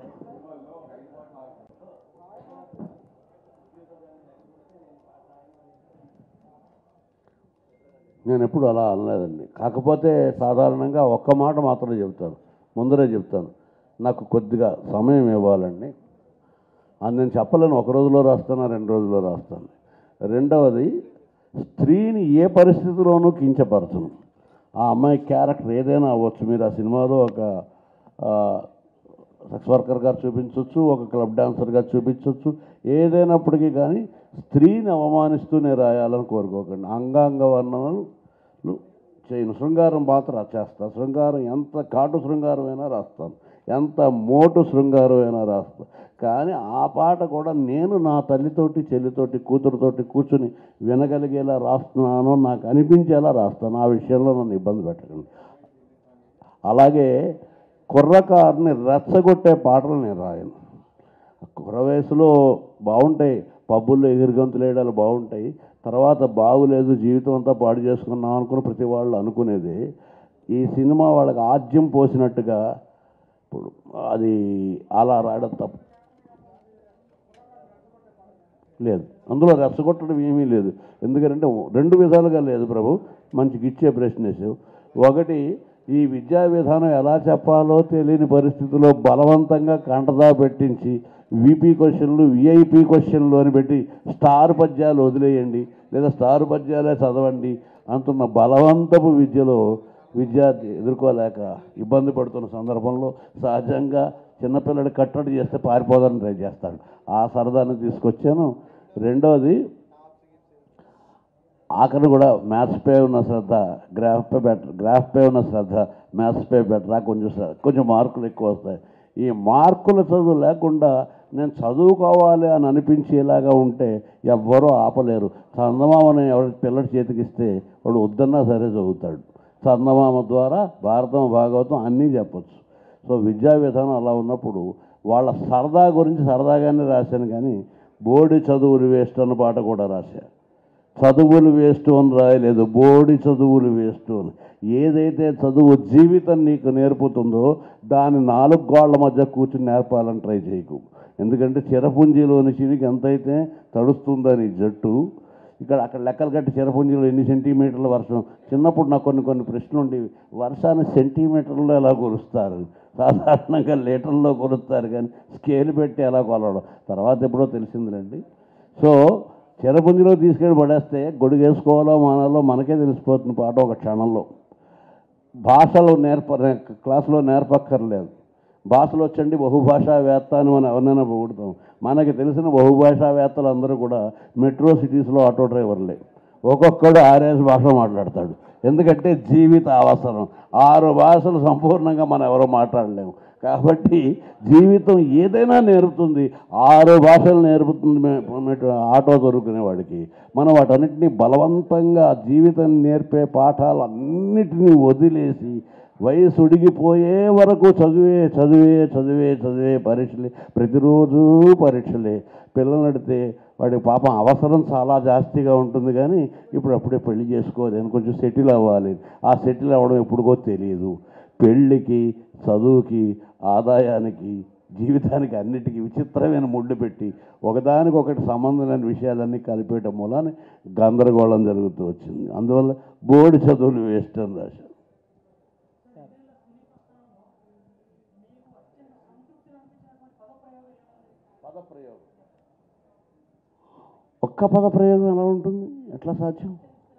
నేను ఎప్పుడు అలా అనలేదండి కాకపోతే సాధారణంగా ఒక్క మాట మాత్రమే చెప్తాను ముందరే చెప్తాను నాకు కొద్దిగా సమయం ఇవ్వాలండి అది నేను చెప్పలేను ఒక రోజులో రాస్తాను రెండు రోజుల్లో రాస్తాను రెండవది స్త్రీని ఏ పరిస్థితిలోనూ కించపరచను ఆ అమ్మాయి క్యారెక్టర్ ఏదైనా అవ్వచ్చు మీరు ఆ సినిమాలో ఒక సెక్స్ వర్కర్గా చూపించవచ్చు ఒక క్లబ్ డాన్సర్గా చూపించవచ్చు ఏదైనప్పటికీ కానీ స్త్రీని అవమానిస్తూనే రాయాలని కోరుకోకండి అంగాంగ వర్ణనలు చేయను శృంగారం మాత్రం చేస్తా శృంగారం ఎంత కాటు శృంగారమైనా రాస్తాను ఎంత మోటు శృంగారమైనా రాస్తాను కానీ ఆ పాట కూడా నేను నా తల్లితోటి చెల్లితోటి కూతురుతోటి కూర్చుని వినగలిగేలా రాస్తున్నానో నాకు అనిపించేలా రాస్తాను ఆ విషయంలో నన్ను ఇబ్బంది పెట్టకండి అలాగే కుర్రకారుని రెచ్చగొట్టే పాటలు నేను రాయను కుర్ర వయసులో బాగుంటాయి పబ్బుల్లో ఎగిరిగంతులు వేయడాలు బాగుంటాయి తర్వాత బాగులేదు జీవితం అంతా పాడు చేసుకున్నాం అనుకుని ప్రతి వాళ్ళు అనుకునేది ఈ సినిమా వాళ్ళకి ఆద్యం పోసినట్టుగా ఇప్పుడు అది అలా రాయడం తప్పు లేదు అందులో రెచ్చగొట్టడం ఏమీ లేదు ఎందుకంటే రెండు విధాలుగా లేదు ప్రభు మంచికి ఇచ్చే ప్రశ్న వేసావు ఒకటి ఈ విద్యా విధానం ఎలా చెప్పాలో తెలియని పరిస్థితిలో బలవంతంగా కంటదా పెట్టించి విపి క్వశ్చన్లు విఐపి క్వశ్చన్లు అని పెట్టి స్టార్ పద్యాలు వదిలేయండి లేదా స్టార్ పద్యాలే చదవండి అంటున్న బలవంతపు విద్యలో విద్యార్థి ఎదుర్కోలేక ఇబ్బంది పడుతున్న సందర్భంలో సహజంగా చిన్నపిల్లడి కట్టడి చేస్తే పారిపోదాన్ని ట్రై చేస్తాడు ఆ సరదాన్ని తీసుకొచ్చాను రెండోది ఆఖరి కూడా మ్యాథ్స్ పై ఉన్న శ్రద్ధ గ్రాఫ్ పై బెటర్ గ్రాఫ్ పై ఉన్న శ్రద్ధ మ్యాథ్స్ పై బెటరా కొంచెం శ్ర- కొంచెం మార్కులు ఎక్కువ వస్తాయి ఈ మార్కుల చదువు లేకుండా నేను చదువుకోవాలి అని అనిపించేలాగా ఉంటే ఎవ్వరూ ఆపలేరు చందమామని ఎవరి పిల్లడి చేతికిస్తే వాడు వద్దన్నా సరే చదువుతాడు చందమామ ద్వారా భారతం భాగవతం అన్నీ చెప్పొచ్చు సో విద్యా విధానం అలా ఉన్నప్పుడు వాళ్ళ సరదా గురించి సరదాగానే రాశాను కానీ బోడి చదువులు వేస్ట్ అన్న పాట కూడా రాశా చదువులు వేస్ట్ అని రాయలేదు బోడి చదువులు వేస్ట్ అని ఏదైతే చదువు జీవితం నీకు నేర్పుతుందో దాని నాలుగు గోళ్ల మధ్య కూర్చుని నేర్పాలని ట్రై చేయకు ఎందుకంటే చిరపుంజీలోని చినికి ఎంతైతే తడుస్తుందని జట్టు ఇక్కడ అక్కడ లెక్కలు కట్టి చిరపుంజీలో ఎన్ని సెంటీమీటర్ల వర్షం చిన్నప్పుడు నాకు కొన్ని కొన్ని ప్రశ్నలు ఉండేవి వర్షాన్ని సెంటీమీటర్లో ఎలా కొలుస్తారు సాధారణంగా లీటర్లో కొలుస్తారు కానీ స్కేల్ పెట్టి ఎలా కొలవడం తర్వాత ఎప్పుడో తెలిసిందిలేండి సో చిరపుంజిలో తీసుకెళ్ళి పడేస్తే గొడుగేసుకోవాలో మానాలో మనకే తెలిసిపోతుంది పాట ఒక క్షణంలో భాషలు నేర్ప క్లాసులో నేర్పక్కర్లేదు భాషలు వచ్చండి బహుభాషావేత్త అని మనం ఎవరినైనా పొగుడుతాం మనకి తెలిసిన బహుభాషావేత్తలు అందరూ కూడా మెట్రో సిటీస్లో ఆటో డ్రైవర్లే ఒక్కొక్కడు ఆరేసి భాష మాట్లాడతాడు ఎందుకంటే జీవిత అవసరం ఆరు భాషలు సంపూర్ణంగా మనం ఎవరో మాట్లాడలేము కాబట్టి జీవితం ఏదైనా నేర్పుతుంది ఆరు భాషలు నేర్పుతుంది మే- మెట్రో ఆటో దొరుకునే వాడికి మనం వాటన్నిటిని బలవంతంగా జీవితం నేర్పే పాఠాలు అన్నిటినీ వదిలేసి వయసు ఉడిగిపోయే వరకు చదివే చదివే చదివే చదివే పరీక్షలే ప్రతిరోజు పరీక్షలే పిల్లలు నడితే వాడికి పాపం అవసరం చాలా జాస్తిగా ఉంటుంది కానీ ఇప్పుడు అప్పుడే పెళ్లి చేసుకోవాలి అని కొంచెం సెటిల్ అవ్వాలి ఆ సెటిల్ అవ్వడం ఎప్పుడుకో తెలియదు పెళ్ళికి చదువుకి ఆదాయానికి జీవితానికి అన్నిటికీ విచిత్రమైన ముడ్డు పెట్టి ఒకదానికొకటి సంబంధం లేని విషయాలన్నీ కలిపేయటం మూలాన గందరగోళం జరుగుతూ వచ్చింది అందువల్ల బోర్డు చదువులు వేస్ట్ అని రాశారు పదప్రయోగం ఒక్క పద ప్రయోగం ఎలా ఉంటుంది ఎట్లా సాధ్యం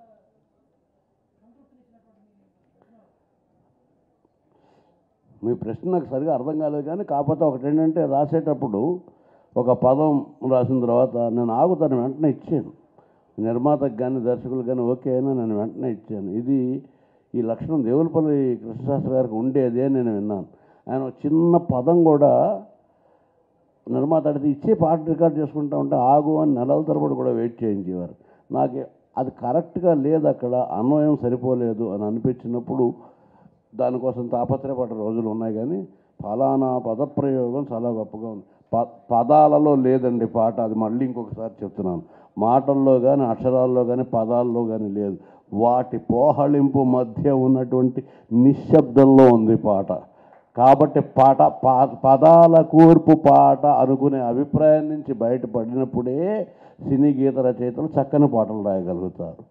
మీ ప్రశ్న నాకు సరిగా అర్థం కాలేదు కానీ కాకపోతే ఒకటి ఏంటంటే రాసేటప్పుడు ఒక పదం రాసిన తర్వాత నేను ఆగుతాను వెంటనే ఇచ్చాను నిర్మాతకు కానీ దర్శకులకు కానీ ఓకే అయినా నేను వెంటనే ఇచ్చాను ఇది ఈ లక్షణం దేవులపల్లి కృష్ణశాస్త్రి గారికి ఉండేది అని నేను విన్నాను ఆయన ఒక చిన్న పదం కూడా నిర్మాత అడిగితే ఇచ్చే పాట రికార్డ్ చేసుకుంటా ఉంటే ఆగు అని నెలల తరబడి కూడా వెయిట్ చేయించేవారు నాకు అది కరెక్ట్గా లేదు అక్కడ అన్వయం సరిపోలేదు అని అనిపించినప్పుడు దానికోసం తాపత్రయపడ్డ రోజులు ఉన్నాయి కానీ ఫలానా పదప్రయోగం చాలా గొప్పగా ఉంది ప పదాలలో లేదండి పాట అది మళ్ళీ ఇంకొకసారి చెప్తున్నాను మాటల్లో కానీ అక్షరాల్లో కానీ పదాల్లో కానీ లేదు వాటి పోహళింపు మధ్య ఉన్నటువంటి నిశ్శబ్దంలో ఉంది పాట కాబట్టి పాట పా- పదాల కూర్పు పాట అనుకునే అభిప్రాయం నుంచి బయటపడినప్పుడే సినీ గీత రచయితలు చక్కని పాటలు రాయగలుగుతారు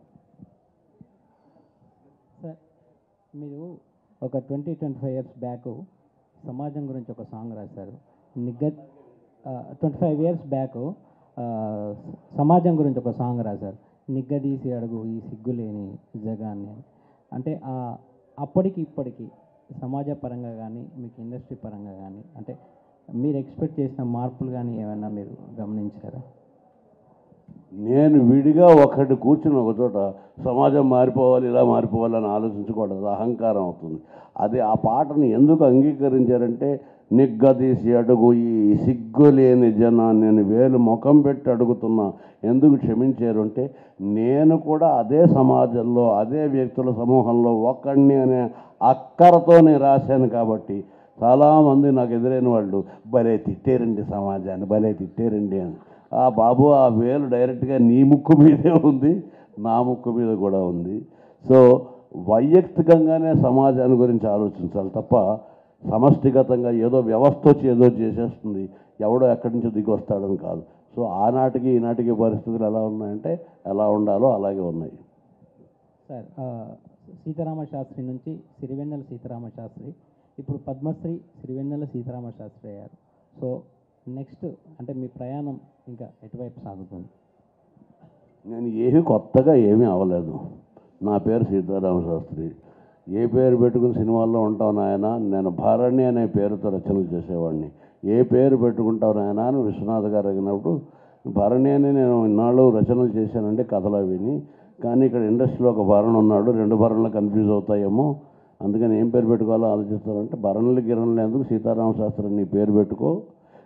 సార్ మీరు ఒక twenty twenty five years back సమాజం గురించి ఒక సాంగ్ రాశారు నిగ్గ ట్వంటీ ఫైవ్ ఇయర్స్ బ్యాక్ సమాజం గురించి ఒక సాంగ్ రాశారు నిగ్గదీసి అడుగు ఈ సిగ్గులేని జగాన్ని అని. అంటే ఆ అప్పటికి ఇప్పటికి సమాజ పరంగా కానీ మీకు ఇండస్ట్రీ పరంగా కానీ అంటే మీరు ఎక్స్పెక్ట్ చేసిన మార్పులు కానీ ఏమైనా మీరు గమనించారా నేను విడిగా ఒకటి కూర్చుని ఒక చోట సమాజం మారిపోవాలి ఇలా మారిపోవాలి అని ఆలోచించకూడదు అది అహంకారం అవుతుంది అది ఆ పాటను ఎందుకు అంగీకరించారంటే నిగ్గదీసి అడుగు ఈ సిగ్గు లేని జనాన్ని నేను వేలు ముఖం పెట్టి అడుగుతున్నా ఎందుకు క్షమించారు అంటే నేను కూడా అదే సమాజంలో అదే వ్యక్తుల సమూహంలో ఒక్కడిని అనే అక్కరతో నేను రాశాను కాబట్టి చాలామంది నాకు ఎదురైన వాళ్ళు భలే తిట్టేరండి సమాజాన్ని భలే తిట్టేరండి అని ఆ బాబు ఆ వేలు డైరెక్ట్గా నీ ముక్కు మీదే ఉంది నా ముక్కు మీద కూడా ఉంది సో వైయక్తికంగానే సమాజాన్ని గురించి ఆలోచించాలి తప్ప సమష్టిగతంగా ఏదో వ్యవస్థ వచ్చి ఏదో చేసేస్తుంది ఎవడో ఎక్కడి నుంచి దిగి వస్తాడని కాదు సో ఆనాటికి ఈనాటికి పరిస్థితులు ఎలా ఉన్నాయంటే ఎలా ఉండాలో అలాగే ఉన్నాయి సార్ ఆ, సీతారామ శాస్త్రి నుంచి సిరివెన్నెల సీతారామ శాస్త్రి ఇప్పుడు పద్మశ్రీ సిరివెన్నెల సీతారామ శాస్త్రి అయ్యారు సో నెక్స్ట్ అంటే మీ ప్రయాణం ఇంకా ఎటువైపు సాగుతుంది నేను ఏమీ కొత్తగా ఏమీ అవ్వలేదు నా పేరు సీతారామ శాస్త్రి ఏ పేరు పెట్టుకుని సినిమాల్లో ఉంటావు నాయన నేను భారణి అనే పేరుతో రచనలు చేసేవాడిని ఏ పేరు పెట్టుకుంటావు నాయన అని విశ్వనాథ్ గారు అడిగినప్పుడు భరణి అని నేను ఇన్నాళ్ళు రచనలు చేశానంటే కథలు విని కానీ ఇక్కడ ఇండస్ట్రీలో ఒక భరణ్ ఉన్నాడు రెండు భరణలు కన్ఫ్యూజ్ అవుతాయేమో అందుకని ఏం పేరు పెట్టుకోవాలో ఆలోచిస్తారంటే భరణులు గిరణలు ఎందుకు సీతారామ శాస్త్రి నీ పేరు పెట్టుకో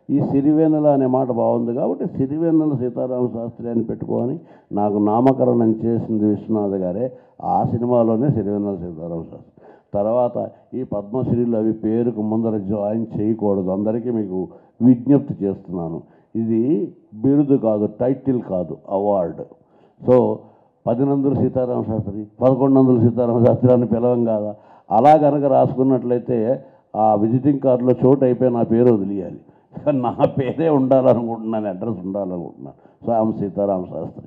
ఈ సిరివెన్నెల అనే మాట బాగుంది కాబట్టి సిరివెన్నెల సీతారామ శాస్త్రి అని పెట్టుకొని నాకు నామకరణం చేసింది విశ్వనాథ్ గారే ఆ సినిమాలోనే సిరివెన్నెల సీతారామ శాస్త్రి తర్వాత ఈ పద్మశ్రీలు అవి పేరుకు ముందర జాయిన్ చేయకూడదు అందరికీ మీకు విజ్ఞప్తి చేస్తున్నాను ఇది బిరుదు కాదు టైటిల్ కాదు అవార్డు సో పదినందులు సీతారామ శాస్త్రి పదకొండు వందలు సీతారామ శాస్త్రి అని పిలవం కాదా అలా కనుక రాసుకున్నట్లయితే ఆ విజిటింగ్ కార్డులో చోటు అయిపోయి నా పేరు వదిలేయాలి కానీ నా పేరే ఉండాలనుకుంటున్నాను అడ్రస్ ఉండాలనుకుంటున్నాను సో ఆమె సీతారామ శాస్త్రి